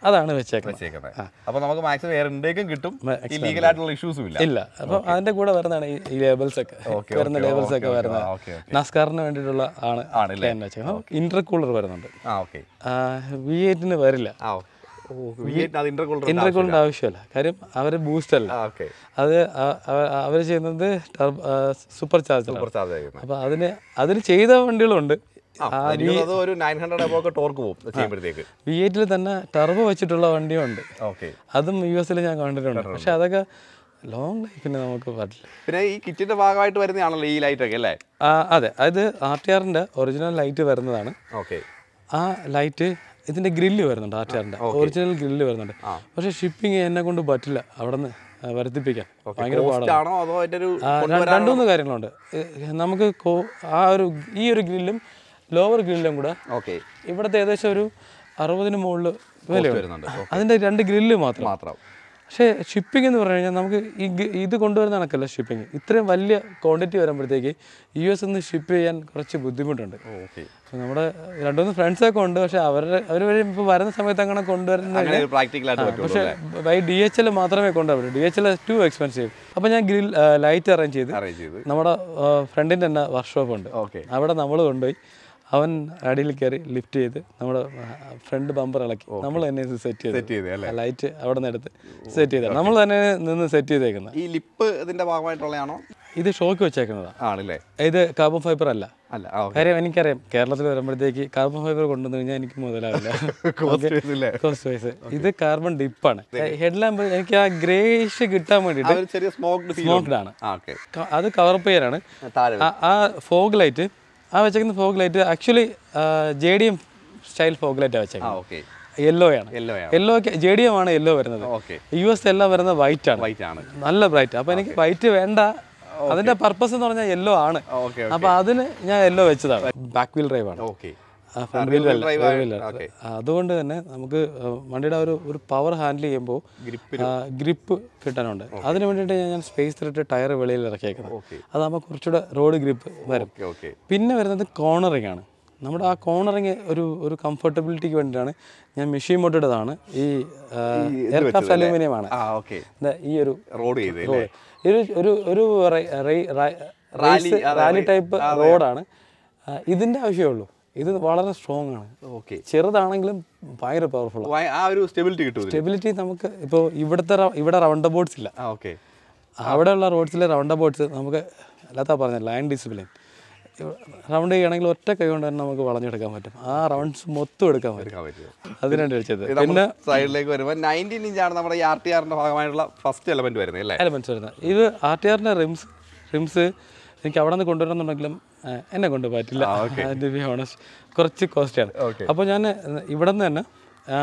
അതാണ് വെച്ചേക്കുന്നത് വെച്ചേക്കുന്നത് അപ്പൊ നമുക്ക് മാക്സിമം എയർ ഇൻടേക്കും കിട്ടും Maximum ഈ ലീഗൽ ആയിട്ടുള്ള ഇഷ്യൂസും ഇല്ല ഇല്ല അപ്പം അതിന്റെ കൂടെ വരുന്നതാണ് ഈ- ഈ ലേബിൾസ് ഒക്കെ Okay, വരുന്ന okay, ലേബിൾസ് ഒക്കെ okay, വരുന്നത് ആ, okay, okay. നസ്കാറിന് വേണ്ടിയിട്ടുള്ള ആണ് ആണല്ലേ? ഇന്റർ കൂളർ വരുന്നുണ്ട് ആ ഓക്കെ വി എയ്റ്റിന് വരില്ല ആ ഓ V8 അത് ഇന്റർകൂളർ ഇന്റർ കൂളിന്റെ ആവശ്യമില്ല കാര്യം അവര് ബൂസ്റ്റ് അല്ല ആ ഓക്കെ അത് അവർ ചെയ്യുന്നത് സൂപ്പർ ചാർജർ സൂപ്പർ ചാർജ് ചെയ്യുന്നത് അപ്പൊ അതിന് അതിന് ചെയ്ത വണ്ടികളുണ്ട് ആ, എനിക്ക് തോന്നുന്നത് ഒരു നയൻ ഹൺഡ്രഡ് എബോ ഒക്കെ ടോർക്ക് പോകും ചെയ്യുമ്പോഴത്തേക്ക് വി എയ്റ്റിൽ തന്നെ ടർബോ വെച്ചിട്ടുള്ള വണ്ടിയും ഉണ്ട് ഓക്കെ അതും യു എസിൽ ഞാൻ കണ്ടിട്ടുണ്ട് പക്ഷെ അതൊക്കെ ലോങ് ലൈഫിന് നമുക്ക് പറ്റില്ല പിന്നെ ഈ കിറ്റിന്റെ ഭാഗമായിട്ട് വരുന്നതാണല്ലോ ഈ ലൈറ്റ് ഒക്കെ അല്ലേ ആ, അതെ അത് ആർ ടി ആറിന്റെ ഒറിജിനൽ ലൈറ്റ് വരുന്നതാണ് ഓക്കെ ആ ലൈറ്റ് ഇതിന്റെ ഗ്രില്ല് വരുന്നുണ്ട് ആർ ടി ആറിന്റെ ഒറിജിനൽ ഗ്രില്ല് വരുന്നുണ്ട് പക്ഷെ ഷിപ്പിംഗ് എന്നെ കൊണ്ട് പറ്റില്ല അവിടെ നിന്ന് വരുത്തിപ്പിക്കാൻ ഭയങ്കര പാടാണ് ആണോ അതോ അതിന്റെ ഒരു ആ, ര- രണ്ടുമൂന്ന് കാര്യങ്ങളുണ്ട് ഏ, നമുക്ക് കോ- ആ ഒരു ഈ ഒരു ഗ്രില്ലും ലോവർ ഗ്രില്ലും കൂടെ ഓക്കെ ഇവിടുത്തെ ഏകദേശം ഒരു അറുപതിന് മുകളിൽ വിലയുണ്ട് വരുന്നുണ്ട് അതിന്റെ രണ്ട് ഗ്രില്ല് മാത്രം മാത്രം പക്ഷേ ഷിപ്പിംഗ് എന്ന് പറഞ്ഞു കഴിഞ്ഞാൽ നമുക്ക് ഈ ഗ- ഇത് കൊണ്ടുവരുന്ന കണക്കല്ല ഷിപ്പിംഗ് ഇത്രയും വലിയ ക്വാണ്ടിറ്റി വരുമ്പോഴത്തേക്ക് യു എസ് നിന്ന് ഷിപ്പ് ചെയ്യാൻ കുറച്ച് ബുദ്ധിമുട്ടുണ്ട് ഓക്കെ അപ്പോൾ നമ്മുടെ രണ്ട് മൂന്ന് ഫ്രണ്ട്സൊക്കെ ഉണ്ട് പക്ഷേ അവരുടെ അവർ വഴി ഇപ്പോൾ വരുന്ന സമയത്ത് അങ്ങനെ കൊണ്ടുവരുന്ന അങ്ങനെ പ്രാക്ടിക്കൽ ആയിട്ട് പറ്റുള്ളൂ പക്ഷേ ബൈ ഡി എച്ച് എൽ മാത്രമേ കൊണ്ടുവരൂ D H L too expensive അപ്പോൾ ഞാൻ ഗ്രിൽ ലൈറ്റ് അറേഞ്ച് ചെയ്ത് അറേഞ്ച് ചെയ്ത് നമ്മുടെ ഫ്രണ്ടിൻ്റെ തന്നെ വർക്ക്ഷോപ്പ് ഉണ്ട് ഓക്കെ അവിടെ നമ്മൾ കൊണ്ടുപോയി അവൻ അടിയിൽ കയറി ലിഫ്റ്റ് ചെയ്ത് നമ്മുടെ ഫ്രണ്ട് ബമ്പർ ഇളക്കി നമ്മൾ തന്നെ സെറ്റ് ചെയ്ത് സെറ്റ് ചെയ്ത് അല്ലേ ലൈറ്റ് അവിടെ നിന്ന് എടുത്ത് സെറ്റ് ചെയ്ത നമ്മൾ തന്നെ നിന്ന് സെറ്റ് ചെയ്തേക്കുന്നത് ഈ ലിപ്പ് ഇതിന്റെ ഭാഗമായിട്ടുള്ളതാണോ ഇത് ഷോക്ക് വെച്ചേക്കുന്നതാണ് ആണല്ലേ ഇത് കാർബൺ ഫൈബർ അല്ല അല്ല ആ ഓക്കെ കാര്യം എനിക്കറിയാം കേരളത്തിൽ വരുമ്പോഴത്തേക്ക് കാർബൺ ഫൈബർ കൊണ്ടുവന്നു കഴിഞ്ഞാൽ എനിക്ക് മുതലാവില്ല കോസ്റ്റ് ഇല്ലേ കോസ്റ്റ് വൈസ് ഇത് കാർബൺ ഡിപ്പാണ് ഹെഡ് ലാമ്പ് എനിക്ക് ആ ഗ്രേഷ് കിട്ടാൻ ആ വേണ്ടിയിട്ട് ഒരു ചെറിയ സ്മോക്ഡ് ഫീൽ സ്മോക്ഡ് ആണ് ആ ഓക്കെ ക- അത് കവർ ചെയ്യാനാണ് താഴെ ആ- ആ ഫോഗ് ലൈറ്റ് ആ വെച്ചേക്കുന്ന fog light actually J D M style fog ലൈറ്റാണ് ആ വെച്ചേക്കുന്നത് ഓക്കെ യെല്ലോ ആണ് യെല്ലോ ആണ് യെല്ലോ ജെ ഡി എം ആണ് യെല്ലോ വരുന്നത് ഓക്കെ യു എസ് എല്ലാം വരുന്നത് വൈറ്റ് ആണ് വൈറ്റ് ആണ് നല്ല ബ്രൈറ്റ് അപ്പൊ എനിക്ക് വൈറ്റ് വേണ്ട അതിന്റെ പർപ്പസ് എന്ന് പറഞ്ഞാൽ യെല്ലോ ആണ് ഓക്കെ അപ്പൊ അതിന് ഞാൻ യെല്ലോ വെച്ചതാണ് ബാക്ക് വീൽ ഡ്രൈവ് ആണ് okay front rear wheel wheel drive ആണ്. Okay. അതുകൊണ്ട് തന്നെ നമുക്ക് ആ, വണ്ടിയുടെ ആ ഒരു ഒരു പവർ ഹാൻഡിൽ ചെയ്യുമ്പോൾ ഗ്രിപ്പ് ഗ്രിപ്പ് കിട്ടാനുണ്ട് അതിന് വേണ്ടിയിട്ട് ഞാൻ സ്പേസ് ഇട്ടിട്ട് ടയർ വെളിയിൽ ഇറക്കിയേക്കുന്നത് ഓക്കെ അതാകുമ്പോൾ കുറച്ചുകൂടെ റോഡ് ഗ്രിപ്പ് വരും ഓക്കെ ഓക്കെ പിന്നെ വരുന്നത് കോർണറിങ് ആണ് നമ്മുടെ ആ കോർണറിങ് ഒരു ഒരു കംഫർട്ടബിലിറ്റിക്ക് വേണ്ടിയിട്ടാണ് ഞാൻ മെഷീൻ മോട്ടിട്ടതാണ് ഈ എയർക്രാഫ്റ്റ് അലൂമിനിയം ആണ് ആ ഓക്കെ ദാ ഈ ഒരു റോഡ് ചെയ്ത് റോഡ് ഒരു ഒരു ഒരു റൈ- റൈ- റൈ- റാലി, റേസ്- അതെ, റാലി അതെ. ടൈപ്പ് റോഡാണ് ആ, ഇതിന്റെ ആവശ്യമേ ഉള്ളൂ ഇത് വളരെ സ്ട്രോങ് ആണ് ഓക്കെ ചെറുതാണെങ്കിലും ഭയങ്കര പവർഫുൾ ആ ഒരു സ്റ്റെബിലിറ്റി കിട്ടും ഇതിന്. സ്റ്റെബിലിറ്റി നമുക്ക് ഇപ്പോൾ ഇവിടുത്തെ റ- ഇവിടെ റൗണ്ട് ബോർഡ്സ് ഇല്ല ആ ഓക്കെ അവിടെയുള്ള റോഡ്സിലെ റൗണ്ട് ബോർഡ്സ് നമുക്ക് അല്ലാത്ത പറഞ്ഞ ലൈൻ ഡിസിപ്ലിൻ റൗണ്ട് ചെയ്യുകയാണെങ്കിൽ ഒറ്റ കൈ കൊണ്ട് തന്നെ നമുക്ക് വളഞ്ഞെടുക്കാൻ പറ്റും ആ റൗണ്ട്സ് മൊത്തം എടുക്കാൻ പറ്റും എടുക്കാൻ പറ്റുമോ അതിനാണ് വെച്ചത് ഇത് നമ്മൾ സൈഡിലേക്ക് വരുമ്പോൾ നയൻറ്റീൻ ഇഞ്ചാണ് നമ്മുടെ ഈ ആർ ടി ആറിന്റെ ഭാഗമായിട്ടുള്ള ഫസ്റ്റ് എലമെന്റ് വരുന്നത് അല്ലേ എലമെന്റ്സ് വരുന്നത് ഇത് ആർ ടി ആറിൻ്റെ റിംസ് റിംസ് എനിക്ക് അവിടെ നിന്ന് കൊണ്ടുവരണമെന്നുണ്ടെങ്കിലും ആ, എന്നെ കൊണ്ട് പറ്റില്ല ടു ബി ഓണസ്റ്റ് കുറച്ച് കോസ്റ്റാണ് Okay. അപ്പോൾ ഞാൻ ഇവിടെ നിന്ന് തന്നെ ആ,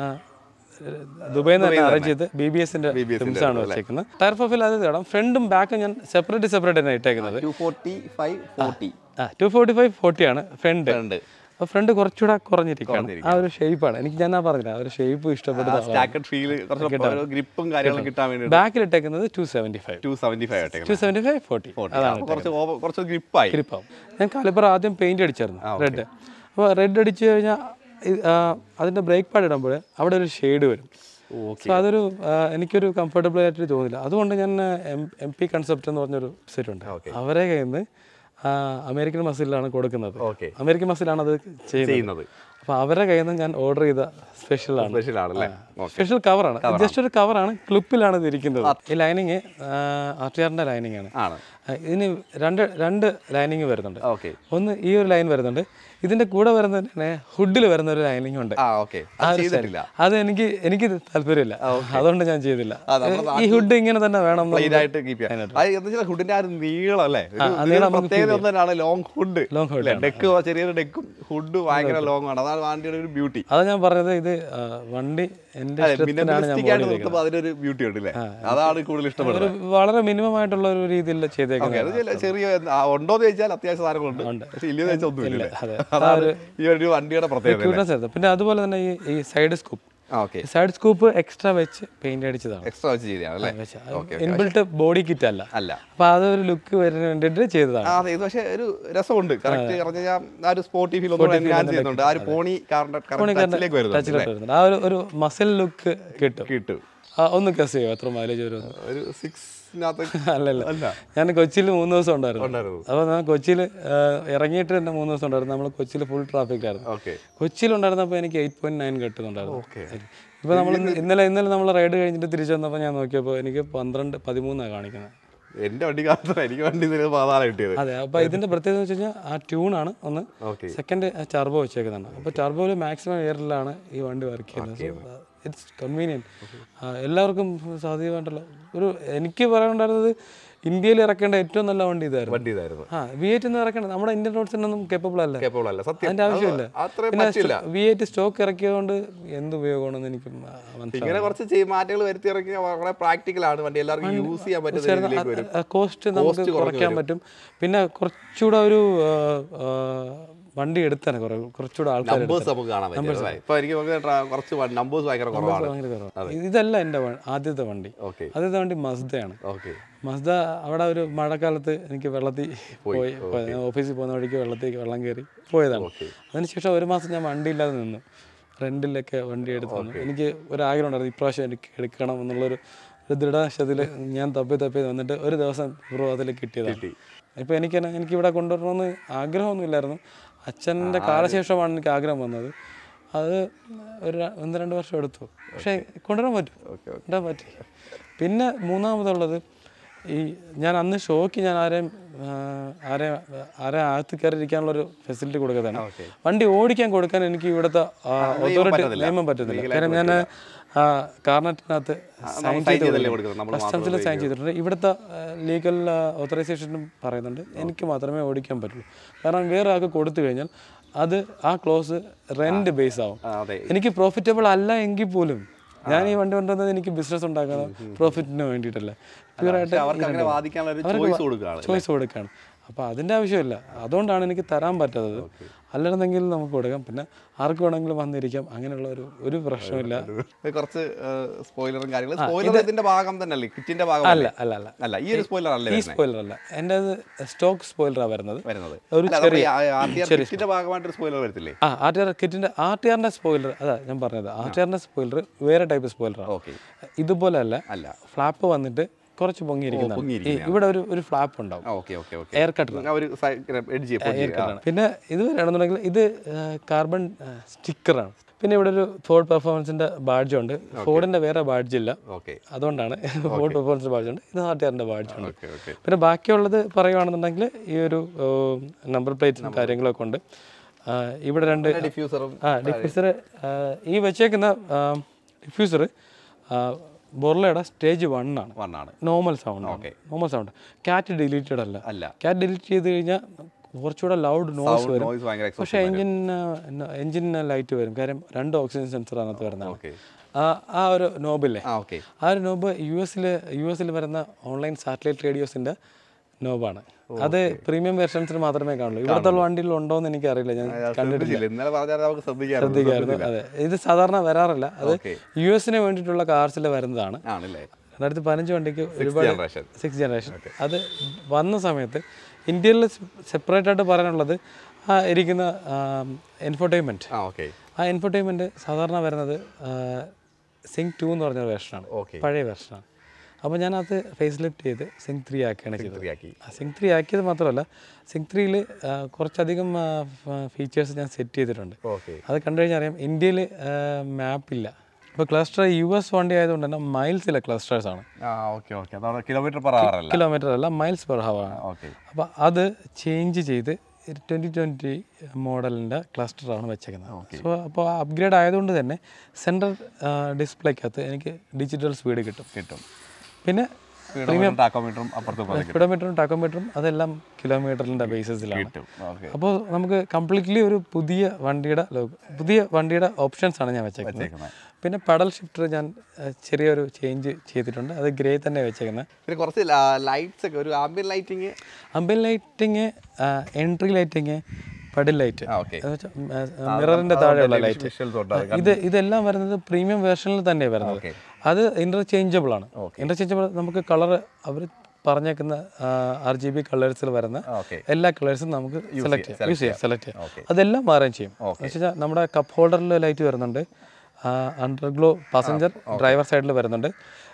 ദുബൈയിൽ നിന്ന് തന്നെ അറേഞ്ച് ചെയ്ത് ബി ബി എസിൻ്റെ റിംസ് ആണ് വെച്ചേക്കുന്നത് ടയർ പ്രൊഫൈൽ അത് ഇടാം ഫ്രണ്ടും ബാക്കും ഞാൻ സെപ്പറേറ്റ് സെപ്പറേറ്റ് തന്നെ ഇട്ടേക്കുന്നത് ടു ഫോർട്ടി ഫൈവ് ഫോർട്ടി ആ ടു ഫോർട്ടി ഫൈവ് ഫോർട്ടി ആണ് ഫ്രണ്ട് ഉണ്ട് അപ്പോൾ ഫ്രണ്ട് കുറച്ചുകൂടെ കുറഞ്ഞിരിക്കുകയാണ് ആ ഒരു ഷേപ്പാണ് എനിക്ക് ഞാൻ ആ പറഞ്ഞില്ല ആ ഒരു ഷേപ്പ് ഇഷ്ടപ്പെട്ടത് സ്റ്റാക്കഡ് ഫീൽ കുറച്ച് ഗ്രിപ്പും കാര്യങ്ങളും കിട്ടാൻ വേണ്ടി ബാക്കിൽ ഇട്ടേക്കുന്നത് two seventy five two seventy five ആയിട്ട് ടു സെവൻറ്റി ഫൈവ് ഫോർട്ടി അപ്പൊ കുറച്ച് over- കുറച്ച് ഗ്രിപ്പായി ഗ്രിപ്പാവും ഞാൻ കാലിപ്പർ ആദ്യം പെയിന്റ് അടിച്ചായിരുന്നു റെഡ് അപ്പോൾ റെഡ് അടിച്ച് കഴിഞ്ഞാൽ അതിൻ്റെ ബ്രേക്ക് പാഡ് ഇടുമ്പോൾ അവിടെ ഒരു ഷെയ്ഡ് വരും സോ അതൊരു ആ, എനിക്കൊരു കംഫർട്ടബിൾ ആയിട്ട് തോന്നില്ല അതുകൊണ്ട് ഞാൻ എം പി കൺസെപ്റ്റ് എന്ന് പറഞ്ഞൊരു വെബ്സൈറ്റ് ഉണ്ട് അവരെ കയ്യിൽ നിന്ന് അമേരിക്കൻ മസിലാണ് കൊടുക്കുന്നത് ഓക്കെ അമേരിക്കൻ മസിലാണ് അത് ചെയ്യുന്നത് ചെയ്യുന്നത് അപ്പോൾ അവരുടെ കയ്യിൽ നിന്ന് ഞാൻ ഓർഡർ ചെയ്ത സ്പെഷ്യലാണ് സ്പെഷ്യൽ ആണല്ലേ സ്പെഷ്യൽ കവറാണ് ജസ്റ്റ് ഒരു കവറാണ് ക്ലിപ്പിലാണ് ഇത് ഇരിക്കുന്നത് ഈ ലൈനിങ് ആർ ടി ആറിൻ്റെ ലൈനിങ് ആണ് ആണ് ആ, ഇതിന് രണ്ട് രണ്ട് ലൈനിങ് വരുന്നുണ്ട് ഓക്കെ ഒന്ന് ഈ ഒരു ലൈൻ വരുന്നുണ്ട് ഇതിന്റെ കൂടെ വരുന്ന തന്നെ ഹുഡിൽ വരുന്ന ഒരു ലൈനിങ് ഉണ്ട് ആ ഓക്കെ അത് ചെയ്തിട്ടില്ല അത് എനിക്ക് എനിക്ക് താല്പര്യമില്ല അതുകൊണ്ട് ഞാൻ ചെയ്തില്ല ആ, നമ്മുടെ ഈ ഹുഡ് ഇങ്ങനെ തന്നെ വേണം എന്ന് പ്ലെയിൻ ആയിട്ട് കീപ്പ് ചെയ്യാം അത് എന്താ വെച്ചാൽ ഹുഡിന്റെ ആ ഒരു നീളം അല്ലേ ഒരു- ഇതിന് പ്രത്യേകത ഒന്ന് തന്നെയാണ് long hood Long hood deck ചെറിയൊരു ഡെക്കും ഹുഡ് ഭയങ്കര ലോങ് ആണ് അതാണ് വണ്ടിയുടെ ഒരു ബ്യൂട്ടി അതാ ഞാൻ പറഞ്ഞത് ഇത് ആ, വണ്ടി എന്റെ ഇഷ്ടത്തിനാണ് ഞാൻ മിനിമലിസ്റ്റിക് ആയിട്ട് നിർത്തുമ്പോൾ അതിനൊരു ബ്യൂട്ടി ഉണ്ട് അല്ലേ അതാണ് കൂടുതൽ ഇഷ്ടപ്പെടുന്നത് ഒരു വളരെ മിനിമം ആയിട്ടുള്ള ഒരു രീതിയിൽ ചെയ്തേക്കുന്നത് അത് ചില ചെറിയ ആ, ഉണ്ടോന്ന് ചോദിച്ചാൽ അത്യാവശ്യം സാധനങ്ങളുണ്ട് പക്ഷെ ഇല്ലെന്ന് വെച്ചാൽ ഒന്നുമില്ല അതെ അതാണ് ഈ ഒരു വണ്ടിയുടെ പ്രത്യേകത ക്യൂട്ട്നെസ് ആയിരുന്നു പിന്നെ അതുപോലെ തന്നെ ഈ ഈ സൈഡ് സ്കൂപ്പ് ആ ഓക്കെ സൈഡ് സ്കൂപ്പ് എക്സ്ട്രാ വെച്ച് പെയിന്റ് അടിച്ചതാണ് എക്സ്ട്രാ വെച്ച് ചെയ്തതാണ് അല്ലേ ഇൻബിൽട്ട് ബോഡി കിറ്റ് അല്ല അല്ല അപ്പൊ അതൊരു ലുക്ക് വരുന്നതിന് വേണ്ടിയിട്ട് ചെയ്തതാണ് ആ അതെ ഇത് പക്ഷേ ഒരു രസമുണ്ട് കറക്റ്റ് പറഞ്ഞു കഴിഞ്ഞാൽ ആ ഒരു സ്പോർട്ടി ഫീൽ ഒന്നും എൻഹാൻസ് ചെയ്യുന്നുണ്ട് ആ ഒരു പോണി കാറിന്റെ ടച്ചിലേക്ക് വരുന്നുണ്ട് ടച്ചിലോട്ട് വരുന്നുണ്ട് ആ ഒരു ഒരു മസിൽ ലുക്ക് കിട്ടും കിട്ടും ആ, ഒന്ന് ഗസ് ചെയ്യോ എത്ര മൈലേജ് വരും ഒരു സിക്സിനകത്ത് അല്ലല്ല അല്ല ഞാൻ കൊച്ചിയിൽ മൂന്ന് ദിവസം ഉണ്ടായിരുന്നു ഉണ്ടായിരുന്നു അപ്പോൾ ഞാൻ കൊച്ചിയിൽ ഇറങ്ങിയിട്ട് തന്നെ മൂന്ന് ദിവസം ഉണ്ടായിരുന്നു നമ്മൾ കൊച്ചിയിൽ ഫുൾ ട്രാഫിക്കായിരുന്നു ഓക്കെ കൊച്ചിയിൽ ഉണ്ടായിരുന്നപ്പോൾ എനിക്ക് എയ്റ്റ് പോയിന്റ് നയൻ കിട്ടുന്നുണ്ടായിരുന്നു ഓക്കെ ഇപ്പോൾ നമ്മൾ ഇന്നലെ ഇന്നലെ നമ്മൾ റൈഡ് കഴിഞ്ഞിട്ട് തിരിച്ചു വന്നപ്പോൾ ഞാൻ നോക്കിയപ്പോൾ എനിക്ക് പന്ത്രണ്ട് പതിമൂന്നാണ് കാണിക്കുന്നത് എന്റെ വണ്ടി കാലത്ത് എനിക്ക് വണ്ടി ഇതിന് പാതാളം കിട്ടിയത് അതെ അപ്പോൾ ഇതിൻ്റെ പ്രത്യേകത എന്ന് വെച്ച് കഴിഞ്ഞാൽ ആ ട്യൂണാണ് ഒന്ന് ഓക്കെ സെക്കൻഡ് ടർബോ വെച്ചേക്കുന്നതാണ് അപ്പോൾ ടർബോയിൽ മാക്സിമം എയറിലാണ് ഈ വണ്ടി വർക്ക് ചെയ്യുന്നത് ഇറ്റ്സ് കൺവീനിയൻറ്റ് എല്ലാവർക്കും സാധ്യമായിട്ടല്ലോ ഒരു എനിക്ക് പറയാനുണ്ടായിരുന്നത് ഇന്ത്യയിൽ ഇറക്കേണ്ട ഏറ്റവും നല്ല വണ്ടി ഇതായിരുന്നു വണ്ടി ഇതായിരുന്നു ആ വി എയ്റ്റ് എന്ന് ഇറക്കേണ്ട നമ്മുടെ ഇന്ത്യൻ റോഡ്സിനൊന്നും കേപ്പബിൾ അല്ല കേപ്പബിൾ അല്ല സത്യം അതിന്റെ ആവശ്യമില്ല അത്രയും പിന്നെ പറ്റില്ല വി എയ്റ്റ് സ്റ്റോക്ക് ഇറക്കിയതുകൊണ്ട് എന്ത് ഉപയോഗമാണെന്ന് എനിക്ക് മനസ്സിലായി ഇങ്ങനെ കുറച്ച് ചെയ്- മാറ്റങ്ങൾ വരുത്തി ഇറക്കി വളരെ പ്രാക്ടിക്കൽ ആണ് വണ്ടി എല്ലാവർക്കും യൂസ് ചെയ്യാൻ പറ്റുന്ന രീതിയിലേക്ക് വരും കോസ്റ്റ് നമുക്ക് കുറയ്ക്കാൻ പറ്റും പിന്നെ കുറച്ചുകൂടെ ഒരു ആ, ആ, വണ്ടി എടുത്താൽ കുറെ കുറച്ചുകൂടെ ആൾക്കാർ നമ്പേഴ്സ് നമുക്ക് കാണാൻ പറ്റും അല്ലേ? ഇപ്പൊ എനിക്ക് നമുക്ക് ട്രാ- കുറച്ച് നമ്പേഴ്സ് ഭയങ്കര കുറവാണ് ഭയങ്കര കുറവാണ് ഇതല്ല എൻ്റെ വ- ആദ്യത്തെ വണ്ടി ഓക്കെ ആദ്യത്തെ വണ്ടി മസ്ദയാണ് ഓക്കെ മസ്ദ അവിടെ ഒരു മഴക്കാലത്ത് എനിക്ക് വെള്ളത്തിൽ പോയി പോയി. ഞാൻ ഓഫീസിൽ പോകുന്ന വഴിക്ക് വെള്ളത്തിൽ വെള്ളം കയറി പോയതാണ് ഓക്കെ അതിനുശേഷം ഒരു മാസം ഞാൻ വണ്ടി ഇല്ലാതെ നിന്നു റെൻറ്റിലൊക്കെ വണ്ടി എടുത്ത് വന്നു എനിക്ക് ഒരു ആഗ്രഹം ഉണ്ടായിരുന്നു ഇപ്രാവശ്യം എനിക്ക് എടുക്കണം എന്നുള്ളൊരു ഒരു ദൃഢാശത്തിൽ ഞാൻ തപ്പി തപ്പി വന്നിട്ട് ഒരു ദിവസം ബ്രോ അതിൽ കിട്ടിയതാണ് കിട്ടി. ഇപ്പം എനിക്ക് തന്നെ- എനിക്ക് ഇവിടെ കൊണ്ടുവരണമെന്ന് ആഗ്രഹമൊന്നുമില്ലായിരുന്നു അച്ഛൻ്റെ കാലശേഷമാണ് എനിക്ക് ആഗ്രഹം വന്നത് അത് ഒരു ര- ഒന്ന് രണ്ട് വർഷം എടുത്തു പക്ഷേ കൊണ്ടുവരാൻ പറ്റും ഓക്കെ ഓക്കെ കൊണ്ടുവരാൻ പറ്റി പിന്നെ മൂന്നാമതുള്ളത് ഈ ഞാൻ അന്ന് ഷോക്ക് ഞാൻ ആരെയും ആ, ആരെയും ആരെയും അകത്ത് കയറി ഇരിക്കാനുള്ളൊരു ഫെസിലിറ്റി കൊടുക്കുന്നതാണ് ഓക്കെ വണ്ടി ഓടിക്കാൻ കൊടുക്കാൻ എനിക്ക് ഇവിടുത്തെ അതോറിറ്റി നിയമം പറ്റുന്നില്ല കാരണം ഞാൻ കാർണറ്റിനകത്ത് സൈൻ സൈൻ ചെയ്തല്ലേ കൊടുക്കുന്നത് നമ്മൾ കസ്റ്റംസിൽ സൈൻ ചെയ്തിട്ടുണ്ട് ഇവിടുത്തെ ലീഗൽ ഓതറൈസേഷനും പറയുന്നുണ്ട് എനിക്ക് മാത്രമേ ഓടിക്കാൻ പറ്റുള്ളൂ കാരണം വേറെ ആൾക്ക് കൊടുത്തു കഴിഞ്ഞാൽ അത് ആ ക്ലോസ് റെന്റ് ബേസ് ആവും ആ, അതെ എനിക്ക് പ്രോഫിറ്റബിൾ അല്ല എങ്കിൽ പോലും ഞാൻ ഈ വണ്ടി കൊണ്ടുവന്നത് എനിക്ക് ബിസിനസ് ഉണ്ടാക്കണം പ്രോഫിറ്റിന് വേണ്ടിയിട്ടല്ല പ്യൂറായിട്ട് അവർക്ക് അങ്ങനെ വാദിക്കാനുള്ള ഒരു ചോയ്സ് കൊടുക്കുകയാണ് ചോയ്സ് കൊടുക്കുകയാണ് അപ്പോൾ അതിൻ്റെ ആവശ്യമില്ല അതുകൊണ്ടാണ് എനിക്ക് തരാൻ പറ്റാത്തത് അല്ലായിരുന്നെങ്കിൽ നമുക്ക് കൊടുക്കാം പിന്നെ ആർക്ക് വേണമെങ്കിലും വന്നിരിക്കാം അങ്ങനെയുള്ള ഒരു ഒരു പ്രശ്നമില്ല ഇത് കുറച്ച് സ്പോയിലറും കാര്യങ്ങളും സ്പോയിലർ ഇതിന്റെ ഭാഗം തന്നെയല്ലേ കിറ്റിന്റെ ഭാഗം അല്ല അല്ല അല്ല അല്ല ഈ ഒരു സ്പോയിലർ അല്ലേ ഈ സ്പോയിലർ അല്ല എൻ്റെ സ്റ്റോക്ക് സ്പോയിലറാണ് വരുന്നത് വരുന്നത് ഒരു അല്ല, നമ്മുടെ ഈ ആ- RTR കിറ്റിന്റെ ഭാഗമായിട്ട് ഒരു സ്പോയിലർ വരത്തില്ലേ ആ ആർ ടി ആർ കിറ്റിൻ്റെ ആർ ടി ആറിൻ്റെ സ്പോയിലർ അതാ ഞാൻ പറഞ്ഞത് ആർ ടി ആറിൻ്റെ സ്പോയിലർ വേറെ ടൈപ്പ് സ്പോയിലറാണ് ഓക്കെ ഇതുപോലെ അല്ല അല്ല ഫ്ലാപ്പ് വന്നിട്ട് കുറച്ച് പൊങ്ങിയിരിക്കുന്നതാണ് ഈ പൊങ്ങിയിരിക്കുന്നതാണ്. ഇവിടെ ഒരു ഒരു ഫ്ലാപ്പ് ഉണ്ടാവും okay okay okay air cutter ആ ഒരു എഡ്ജ് പിന്നെ ഇത് വേണമെന്നുണ്ടെങ്കിൽ ഇത് കാർബൺ സ്റ്റിക്കറാണ് പിന്നെ ഇവിടെ ഒരു ഫോർഡ് പെർഫോമൻസിന്റെ ബാഡ്ജ് ഉണ്ട് ഫോർഡിന്റെ വേറെ ബാഡ്ജ് ഇല്ല ഓക്കെ അതുകൊണ്ടാണ് ഫോർഡ് പെർഫോമൻസ് ബാഡ്ജ് ഉണ്ട് ഇത് ആർ ടി ആറിന്റെ ബാഡ്ജ് ഉണ്ട് ഓക്കെ ഓക്കെ പിന്നെ ബാക്കിയുള്ളത് പറയുവാണെന്നുണ്ടെങ്കിൽ ഈ ഒരു നമ്പർ പ്ലേറ്റും കാര്യങ്ങളൊക്കെ ഉണ്ട് ആ, ഇവിടെ രണ്ട് ഡിഫ്യൂസറും ആ ഡിഫ്യൂസർ ഈ വെച്ചേക്കുന്ന ഡിഫ്യൂസർ ബൊർലയുടെ സ്റ്റേജ് വൺ ആണ് വണ്ണാണ് normal sound normal sound cat deleted അല്ല അല്ല കാറ്റ് ഡിലീറ്റ് ചെയ്ത് കഴിഞ്ഞാൽ കുറച്ചുകൂടെ ലൗഡ് നോയ്സ് വരും നോയ്സ് ഭയങ്കര പക്ഷേ എഞ്ചിൻ എഞ്ചിൻ ലൈറ്റ് വരും കാര്യം രണ്ട് ഓക്സിജൻ സെൻസർ അതിനകത്ത് വരുന്നതാണ് ഓക്കെ ആ ആ ഒരു നോബില്ലേ ആ ഓക്കെ ആ ഒരു നോബ് യു എസിൽ യു എസിൽ വരുന്ന ഓൺലൈൻ സാറ്റലൈറ്റ് റേഡിയോസിന്റെ നോബാണ് അത് പ്രീമിയം വെർഷൻസിന് മാത്രമേ കാണുള്ളൂ ഇവിടുത്തെ വണ്ടിയിൽ ഉണ്ടോ എന്ന് എനിക്കറിയില്ല ഞാൻ ശ്രദ്ധിച്ചില്ല ഇന്നലെ പറഞ്ഞാൽ നമുക്ക് ശ്രദ്ധിക്കാറുണ്ട് ശ്രദ്ധിക്കായിരുന്നു അതെ ഇത് സാധാരണ വരാറില്ല അത് ഓക്കെ യു എസിന് വേണ്ടിയിട്ടുള്ള കാർസിൽ വരുന്നതാണ് ആണല്ലേ രണ്ടായിരത്തി പതിനഞ്ച് വണ്ടിക്ക് ഒരുപാട് ജനറേഷൻ സിക്സ് ജനറേഷൻ അത് വന്ന സമയത്ത് ഇന്ത്യയിൽ സെപ്പറേറ്റ് ആയിട്ട് പറയാനുള്ളത് ആ ഇരിക്കുന്ന എൻഫോർടൈൻമെൻറ്റ് ആ ഓക്കെ ആ എൻഫോർടൈൻമെൻറ്റ് സാധാരണ വരുന്നത് സിങ് ടു എന്ന് പറഞ്ഞ വേർഷനാണ് ഓക്കെ പഴയ വേർഷനാണ് അപ്പോൾ ഞാനത് ഫേസ് ലിഫ്റ്റ് ചെയ്ത് സിങ് ത്രീ ആക്കിയാണ് ചെയ്തത് ഫ്രീയാക്കി ആ സിങ് ത്രീ ആക്കിയത് മാത്രമല്ല സിങ് ത്രീയിൽ കുറച്ചധികം ഫീച്ചേഴ്സ് ഞാൻ സെറ്റ് ചെയ്തിട്ടുണ്ട് ഓക്കെ അത് കണ്ടു കഴിഞ്ഞാൽ അറിയാം ഇന്ത്യയിൽ മാപ്പില്ല ഇപ്പോൾ ക്ലസ്റ്റർ യു എസ് വണ്ടി ആയതുകൊണ്ട് തന്നെ മൈൽസിലെ ക്ലസ്റ്റേഴ്സ് ആണ് ആ ഓക്കെ ഓക്കെ അതാണ് കിലോമീറ്റർ പെർ അവർ അല്ല കിലോമീറ്റർ അല്ല മൈൽസ് പെർ ഹവർ ആണ് ഓക്കെ അപ്പോൾ അത് ചേഞ്ച് ചെയ്ത് ട്വൻറ്റി ട്വൻറ്റി മോഡലിൻ്റെ ക്ലസ്റ്ററാണ് വെച്ചേക്കുന്നത് സോ അപ്പോൾ അപ്ഗ്രേഡ് ആയതുകൊണ്ട് തന്നെ സെൻട്രൽ ഡിസ്പ്ലേക്കകത്ത് എനിക്ക് ഡിജിറ്റൽ സ്പീഡ് കിട്ടും കിട്ടും പിന്നെ സ്പീഡോമീറ്ററും ടാക്കോമീറ്ററും അപ്പുറത്ത് ഇപ്പുറത്ത് സ്പീഡോമീറ്ററും ടാക്കോമീറ്ററും അതെല്ലാം കിലോമീറ്ററിൻ്റെ ബേസിസിലാണ് കിട്ടും ഓക്കെ അപ്പോൾ നമുക്ക് കംപ്ലീറ്റ്ലി ഒരു പുതിയ വണ്ടിയുടെ ലോഗോ പുതിയ വണ്ടിയുടെ ഓപ്ഷൻസ് ആണ് ഞാൻ വെച്ചേക്കുന്നത് വെച്ചേക്കുന്നത് പിന്നെ പെഡൽ ഷിഫ്റ്റർ ഞാൻ ഏഹ്, ചെറിയൊരു ചേഞ്ച് ചെയ്തിട്ടുണ്ട് അത് ഗ്രേ തന്നെ വെച്ചേക്കുന്നത് പിന്നെ കുറച്ച് ലൈറ്റ്സ് ഒക്കെ ഒരു ambient lighting ambient lighting entry lighting puddle light ആ ഓക്കെ മിററിന്റെ താഴെയുള്ള ലൈറ്റ് വിഷ്വൽസ് ഉണ്ട് ഇത് ഇതെല്ലാം വരുന്നത് പ്രീമിയം വേർഷനിൽ തന്നെയാണ് വരുന്നത് ഓക്കെ അത് ഇന്റർചേഞ്ചബിൾ ആണ് ഇന്റർചേഞ്ചബിൾ നമുക്ക് കളർ അവർ പറഞ്ഞേക്കുന്ന ആർ ജി ബി കളേഴ്സിൽ വരുന്ന ഓക്കെ എല്ലാ കളേഴ്സും നമുക്ക് സെലക്ട് ചെയ്യാം യൂസ് ചെയ്യാം സെലക്ട് ചെയ്യാം ഓക്കെ അതെല്ലാം മാറുകയും ചെയ്യും എന്ന് വെച്ചാൽ നമ്മുടെ കപ്പ് ഹോൾഡറിൽ ലൈറ്റ് വരുന്നുണ്ട് അണ്ടർഗ്ലോ പാസഞ്ചർ ഡ്രൈവർ സൈഡിൽ വരുന്നുണ്ട്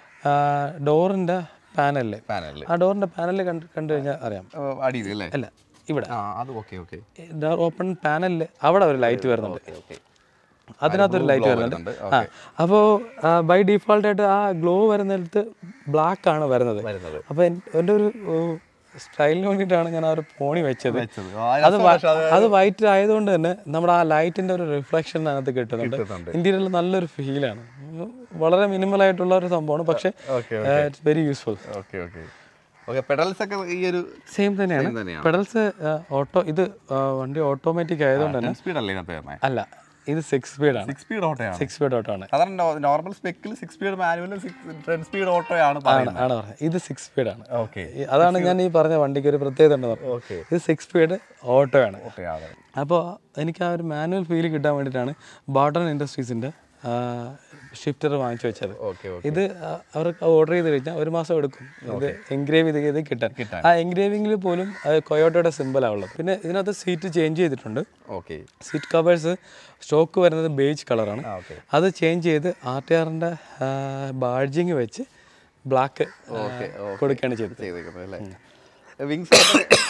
ഡോറിൻ്റെ പാനലിൽ പാനലിൽ ആ ഡോറിൻ്റെ പാനലിൽ കണ്ട് കണ്ടു കഴിഞ്ഞാൽ അറിയാം അടിയിൽ അല്ലേ അല്ല ഇവിടെ ആ അത് ഓക്കെ ഓക്കെ ഡോർ ഓപ്പൺ പാനലിൽ അവിടെ ഒരു ലൈറ്റ് വരുന്നുണ്ട് ഓക്കെ അതിനകത്തൊരു ലൈറ്റ് വരുന്നുണ്ട് ആ അപ്പോൾ ബൈ ഡീഫോൾട്ട് ആയിട്ട് ആ ഗ്ലോ വരുന്നിടത്ത് ബ്ലാക്ക് ആണ് വരുന്നത് വരുന്നത് അപ്പോൾ എൻ്റെ ഒരു സ്റ്റൈലിന് വേണ്ടിയിട്ടാണ് ഞാൻ ആ ഒരു പോണി വെച്ചത് വെച്ചത് ആ, അത് വ- അത് വൈറ്റ് ആയതുകൊണ്ട് തന്നെ നമ്മുടെ ആ ലൈറ്റിന്റെ ഒരു റിഫ്ലക്ഷൻ അതിനകത്ത് കിട്ടുന്നുണ്ട് കിട്ടുന്നുണ്ട്. ഇന്ത്യയിൽ നല്ലൊരു ഫീലാണ് വളരെ മിനിമൽ ആയിട്ടുള്ള ഒരു സംഭവമാണ് പക്ഷേ okay it's very useful okay okay okay pedals ഒക്കെ ഈ ഒരു സെയിം തന്നെയാണ് Same തന്നെയാണ്. പെഡൽസ് ഓട്ടോ ഇത് ആ, വണ്ടി ഓട്ടോമാറ്റിക് ആയതുകൊണ്ട് തന്നെ ടെൻ സ്പീഡ് അല്ലേ ഇതിനകത്ത് വരുന്നത് അല്ല ഇത് സിക്സ് സ്പീഡാണ് സിക്സ് സ്പീഡ് ഓട്ടോയാണ് സിക്സ് സ്പീഡ് ഓട്ടോ ആണ് സാധാരണ നോർമൽ സ്പെക്കിൽ സിക്സ് സ്പീഡ് മാനുവലും സിക്സ് ടെൻ സ്പീഡ് ഓട്ടോയാണ് പറയുന്നത് ആണ് പറഞ്ഞത് ഇത് സിക്സ് സ്പീഡാണ് ഓക്കെ അതാണ് ഞാൻ ഈ പറഞ്ഞ വണ്ടിക്ക് ഒരു പ്രത്യേകത ഉണ്ടെന്ന് പറഞ്ഞത് ഓക്കെ ഇത് സിക്സ് സ്പീഡ് ഓട്ടോ ആണ് ഓട്ടോയാണ് അപ്പോൾ എനിക്ക് ആ ഒരു മാനുവൽ ഫീൽ കിട്ടാൻ വേണ്ടിയിട്ടാണ് ബാട്ടൺ ഇൻഡസ്ട്രീസിൻ്റെ ഷിഫ്റ്റർ വാങ്ങിച്ചു വെച്ചത് ഓക്കെ ഓക്കെ ഇത് ആ, അവർക്ക് ഓർഡർ ചെയ്ത് കഴിഞ്ഞാൽ ഒരു മാസം എടുക്കും ഇത് എൻഗ്രേവ് ചെയ്ത് ചെയ്ത് കിട്ടാൻ കിട്ടാൻ. ആ എൻഗ്രേവിങ്ങിൽ പോലും കൊയോട്ടയുടെ സിമ്പിളാണ് ഉള്ളത് പിന്നെ ഇതിനകത്ത് സീറ്റ് ചേഞ്ച് ചെയ്തിട്ടുണ്ട് ഓക്കെ സീറ്റ് കവേഴ്സ് സ്റ്റോക്ക് വരുന്നത് ബേജ് കളറാണ് ആ ഓക്കെ അത് ചേഞ്ച് ചെയ്ത് ആർ ടി ആറിൻ്റെ ബാഡ്ജിങ് വെച്ച് ബ്ലാക്ക് കൊടുക്കുകയാണ് ചെയ്തത് ചെയ്തേക്കുന്നത് അല്ലേ വിങ്സ്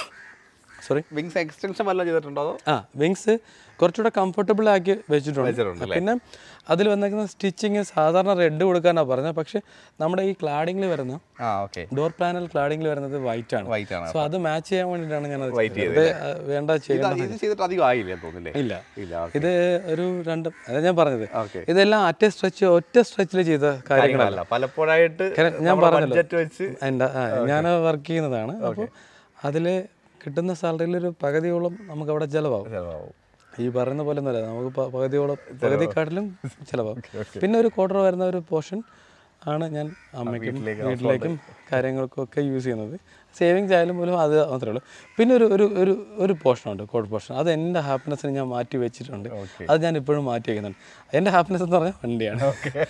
സോറി വിങ്സ് എക്സ്റ്റൻഷൻ വല്ലതും ചെയ്തിട്ടുണ്ടോ അതോ ആ വിങ്സ് കുറച്ചുകൂടെ കംഫർട്ടബിൾ ആക്കി വെച്ചിട്ടുണ്ട് വെച്ചിട്ടുണ്ട് പിന്നെ അതിൽ വന്നേക്കുന്ന സ്റ്റിച്ചിങ് സാധാരണ റെഡ് കൊടുക്കാനാണ് പറഞ്ഞത് പക്ഷെ നമ്മുടെ ഈ ക്ലാഡിങ്ങിൽ വരുന്ന ആ ഓക്കെ ഡോർ പാനൽ ക്ലാഡിങ്ങിൽ വരുന്നത് വൈറ്റ് ആണ് വൈറ്റ് ആണ് സോ അത് മാച്ച് ചെയ്യാൻ വേണ്ടിയിട്ടാണ് ഞാൻ White ഇത് വേണ്ട ഇത് ചെയ്യേണ്ട ഇത് ചെയ്തിട്ട് അധികം ആയില്ലേ തോന്നില്ലേ ഇല്ല ഇല്ല ഇത് ഒരു രണ്ട് അതാ ഞാൻ പറഞ്ഞത് ഓക്കെ ഇതെല്ലാം അറ്റ സ്ട്രെച്ച് ഒറ്റ സ്ട്രെച്ചിൽ ചെയ്ത കാര്യങ്ങളല്ല കാര്യങ്ങളല്ല പലപ്പോഴായിട്ട് ഞാൻ പറഞ്ഞല്ലോ. ബഡ്ജറ്റ് വെച്ച് എൻ്റെ ഞാൻ വർക്ക് ചെയ്യുന്നതാണ് അപ്പോൾ അതിൽ കിട്ടുന്ന സാലറിയിൽ ഒരു പകുതിയോളം നമുക്ക് അവിടെ ചിലവാകും ചെലവാകും ഈ പറയുന്ന പോലെ ഒന്നുമല്ല നമുക്ക് പ- പകുതിയോളം പകുതിക്കാട്ടിലും ചിലവാകും പിന്നെ ഒരു ക്വാർട്ടർ വരുന്ന ഒരു പോർഷൻ ആണ് ഞാൻ അമ്മയ്ക്കും വീട്ടിലേക്കും കാര്യങ്ങൾക്കും ഒക്കെ യൂസ് ചെയ്യുന്നത് സേവിങ്സ് ആയാലും പോലും അത് മാത്രമേ ഉള്ളൂ പിന്നെ ഒരു ഒരു ഒരു ഒരു പോർഷനുണ്ട് കോഡ് പോർഷൻ അത് എൻ്റെ ഹാപ്പിനെസ്സിന് ഞാൻ മാറ്റി വെച്ചിട്ടുണ്ട് അത് ഞാൻ ഇപ്പോഴും മാറ്റി വയ്ക്കുന്നുണ്ട് എൻ്റെ ഹാപ്പിനെസ് എന്ന് പറഞ്ഞാൽ വണ്ടിയാണ്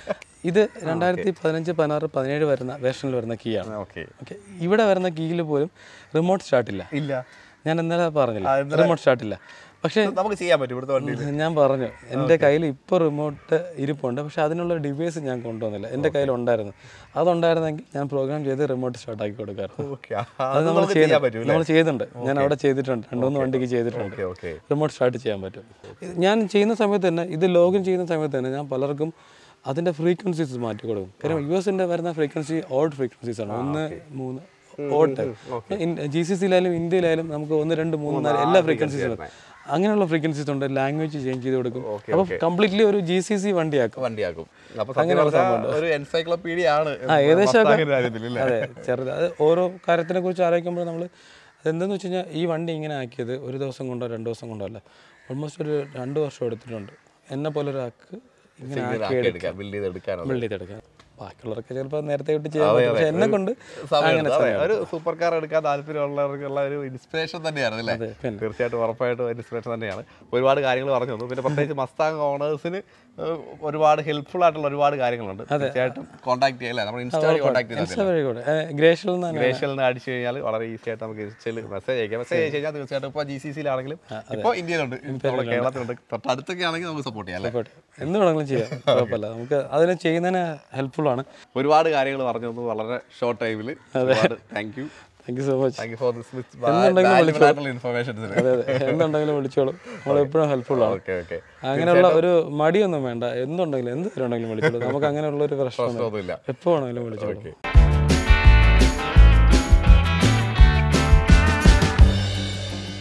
ഇത് രണ്ടായിരത്തി പതിനഞ്ച് പതിനാറ് പതിനേഴ് വരുന്ന വേർഷനിൽ വരുന്ന കീ ആണ് ഓക്കെ ഓക്കെ ഇവിടെ വരുന്ന കീയിൽ പോലും റിമോട്ട് സ്റ്റാർട്ടില്ല ഇല്ല ഞാൻ ഇന്നലെ പറഞ്ഞില്ല റിമോട്ട് സ്റ്റാർട്ടില്ല പക്ഷേ നമുക്ക് ചെയ്യാൻ പറ്റും ഇവിടുത്തെ വണ്ടി ഞാൻ പറഞ്ഞു എൻ്റെ കയ്യിൽ ഇപ്പോൾ റിമോട്ട് ഇരിപ്പുണ്ട് പക്ഷെ അതിനുള്ള ഡിവൈസ് ഞാൻ കൊണ്ടുവന്നില്ല എൻ്റെ കയ്യിൽ ഉണ്ടായിരുന്നു അതുണ്ടായിരുന്നെങ്കിൽ ഞാൻ പ്രോഗ്രാം ചെയ്ത് റിമോട്ട് സ്റ്റാർട്ട് ആക്കി കൊടുക്കാറുണ്ട് ഓക്കെ അത് നമ്മൾ നമുക്ക് ചെയ്യാൻ ചെയ്യുന്നുണ്ട് പറ്റും നമ്മൾ ചെയ്യുന്നുണ്ട് ഞാൻ അവിടെ ചെയ്തിട്ടുണ്ട് രണ്ടുമൂന്ന് വണ്ടിക്ക് ചെയ്തിട്ടുണ്ട് ഓക്കെ ഓക്കെ റിമോട്ട് സ്റ്റാർട്ട് ചെയ്യാൻ പറ്റും ഇത് ഞാൻ ചെയ്യുന്ന സമയത്ത് തന്നെ ഇത് ലോഗിൻ ചെയ്യുന്ന സമയത്ത് തന്നെ ഞാൻ പലർക്കും അതിൻ്റെ ഫ്രീക്വൻസീസ് മാറ്റി കൊടുക്കും കാര്യം യു എസിൻ്റെ വരുന്ന ഫ്രീക്വൻസി ഓൾഡ് ഫ്രീക്വൻസീസ് ആണ് ഒന്ന് മൂന്ന് ഓട്ട് ജി സി സിയിലായാലും ഇന്ത്യയിലായാലും നമുക്ക് ഒന്ന് രണ്ട് മൂന്ന് നാല് എല്ലാ ഫ്രീക്വൻസീസും അങ്ങനെയുള്ള ഫ്രീക്വൻസീസ് ഉണ്ട് ലാംഗ്വേജ് ചേഞ്ച് ചെയ്ത് കൊടുക്കും അപ്പോൾ കംപ്ലീറ്റ്ലി ഒരു ജി സി സി വണ്ടിയാക്കും വണ്ടിയാക്കും അപ്പൊ സത്യം പറഞ്ഞാൽ ഒരു എൻസൈക്ലോപീഡിയ ആണ് ആ ഏകദേശം മസ്താങ്ങിന്റെ കാര്യത്തിൽ അല്ലേ അതെ ചെറുത് അത് ഓരോ കാര്യത്തിനെ കുറിച്ച് ആലോചിക്കുമ്പോൾ നമ്മൾ അതെന്തെന്ന് വെച്ച് കഴിഞ്ഞാൽ ഈ വണ്ടി ഇങ്ങനെ ആക്കിയത് ഒരു ദിവസം കൊണ്ടോ രണ്ട് ദിവസം കൊണ്ടോ അല്ല ഓൾമോസ്റ്റ് ഒരു രണ്ട് വർഷം എടുത്തിട്ടുണ്ട് എന്നെ പോലെ ഒരാൾക്ക് ഇങ്ങനെ ആക്കി എടുക്കാം ബിൽഡ് ചെയ്ത് എടുക്കാനുള്ള ബിൽഡ് ചെയ്തെടുക്കാൻ ബാക്കിയുള്ളവർക്ക് ചിലപ്പോൾ നേരത്തെ വിട്ട് ചെയ്യാൻ പറ്റും പക്ഷെ എന്നെ കൊണ്ട് സമയം എടുത്തു. അതെ, ഒരു സൂപ്പർ കാർ എടുക്കാൻ താല്പര്യമുള്ളവർക്കുള്ള ഒരു ഇൻസ്പിറേഷൻ തന്നെയാണ് അല്ലേ പിന്നെ. തീർച്ചയായിട്ടും ഉറപ്പായിട്ടും ഇൻസ്പിറേഷൻ തന്നെയാണ് ഒരുപാട് കാര്യങ്ങൾ പറഞ്ഞു തന്നു പിന്നെ പ്രത്യേകിച്ച് മസ്താങ് ഓണേഴ്സിന് ഒരുപാട് ഹെൽപ്ഫുൾ ആയിട്ടുള്ള ഒരുപാട് കാര്യങ്ങളുണ്ട് തീർച്ചയായിട്ടും കോൺടാക്ട് ചെയ്യാം അല്ലേ നമ്മൾ ഇൻസ്റ്റാ കോൺടാക്ട് ചെയ്താൽ വെരി ഗുഡ് ഗ്രേഷ്യൽ നിന്ന് തന്നെ ഗ്രേഷ്യൽ നിന്ന് അടിച്ചു കഴിഞ്ഞാൽ വളരെ ഈസി ആയിട്ട് നമുക്ക് ഇൻസ്റ്റയിൽ മെസ്സേജ് അയക്കാം മെസ്സേജ് അയച്ചു കഴിഞ്ഞാൽ തീർച്ചയായിട്ടും ഇപ്പോൾ ജി സി സിയിലാണെങ്കിലും ഇപ്പോൾ ഇന്ത്യയിലുണ്ട് നമ്മുടെ കേരളത്തിലുണ്ട് തൊട്ടടുത്തൊക്കെ ആണെങ്കിൽ നമുക്ക് സപ്പോർട്ട് ചെയ്യാം അല്ലേ ആയിക്കോട്ടെ എന്ത് വേണമെങ്കിലും ചെയ്യാം കുഴപ്പമില്ല നമുക്ക് അതിന് ചെയ്യുന്നതിന് ഹെൽപ്ഫുൾ ആണ് ഒരുപാട് കാര്യങ്ങൾ പറഞ്ഞു തന്നു വളരെ ഷോർട്ട് ടൈമിൽ ഒരുപാട് thank you thank you so much thank you for this എന്നുണ്ടെങ്കിലും ആയിട്ടുള്ള ഇൻഫർമേഷൻസിന് അതെ അതെ എന്തുണ്ടെങ്കിലും വിളിച്ചോളൂ നമ്മൾ എപ്പോഴും ഹെൽപ്ഫുൾ ആണ് ഓക്കെ ഓക്കെ അങ്ങനെയുള്ള ഒരു മടിയൊന്നും വേണ്ട എന്തുണ്ടെങ്കിലും എന്ത് ഉണ്ടെങ്കിലും വിളിച്ചോളൂ നമുക്ക് അങ്ങനെയുള്ള ഒരു പ്രശ്നം ഒന്നുമില്ല എപ്പോൾ വേണമെങ്കിലും വിളിച്ചോളൂ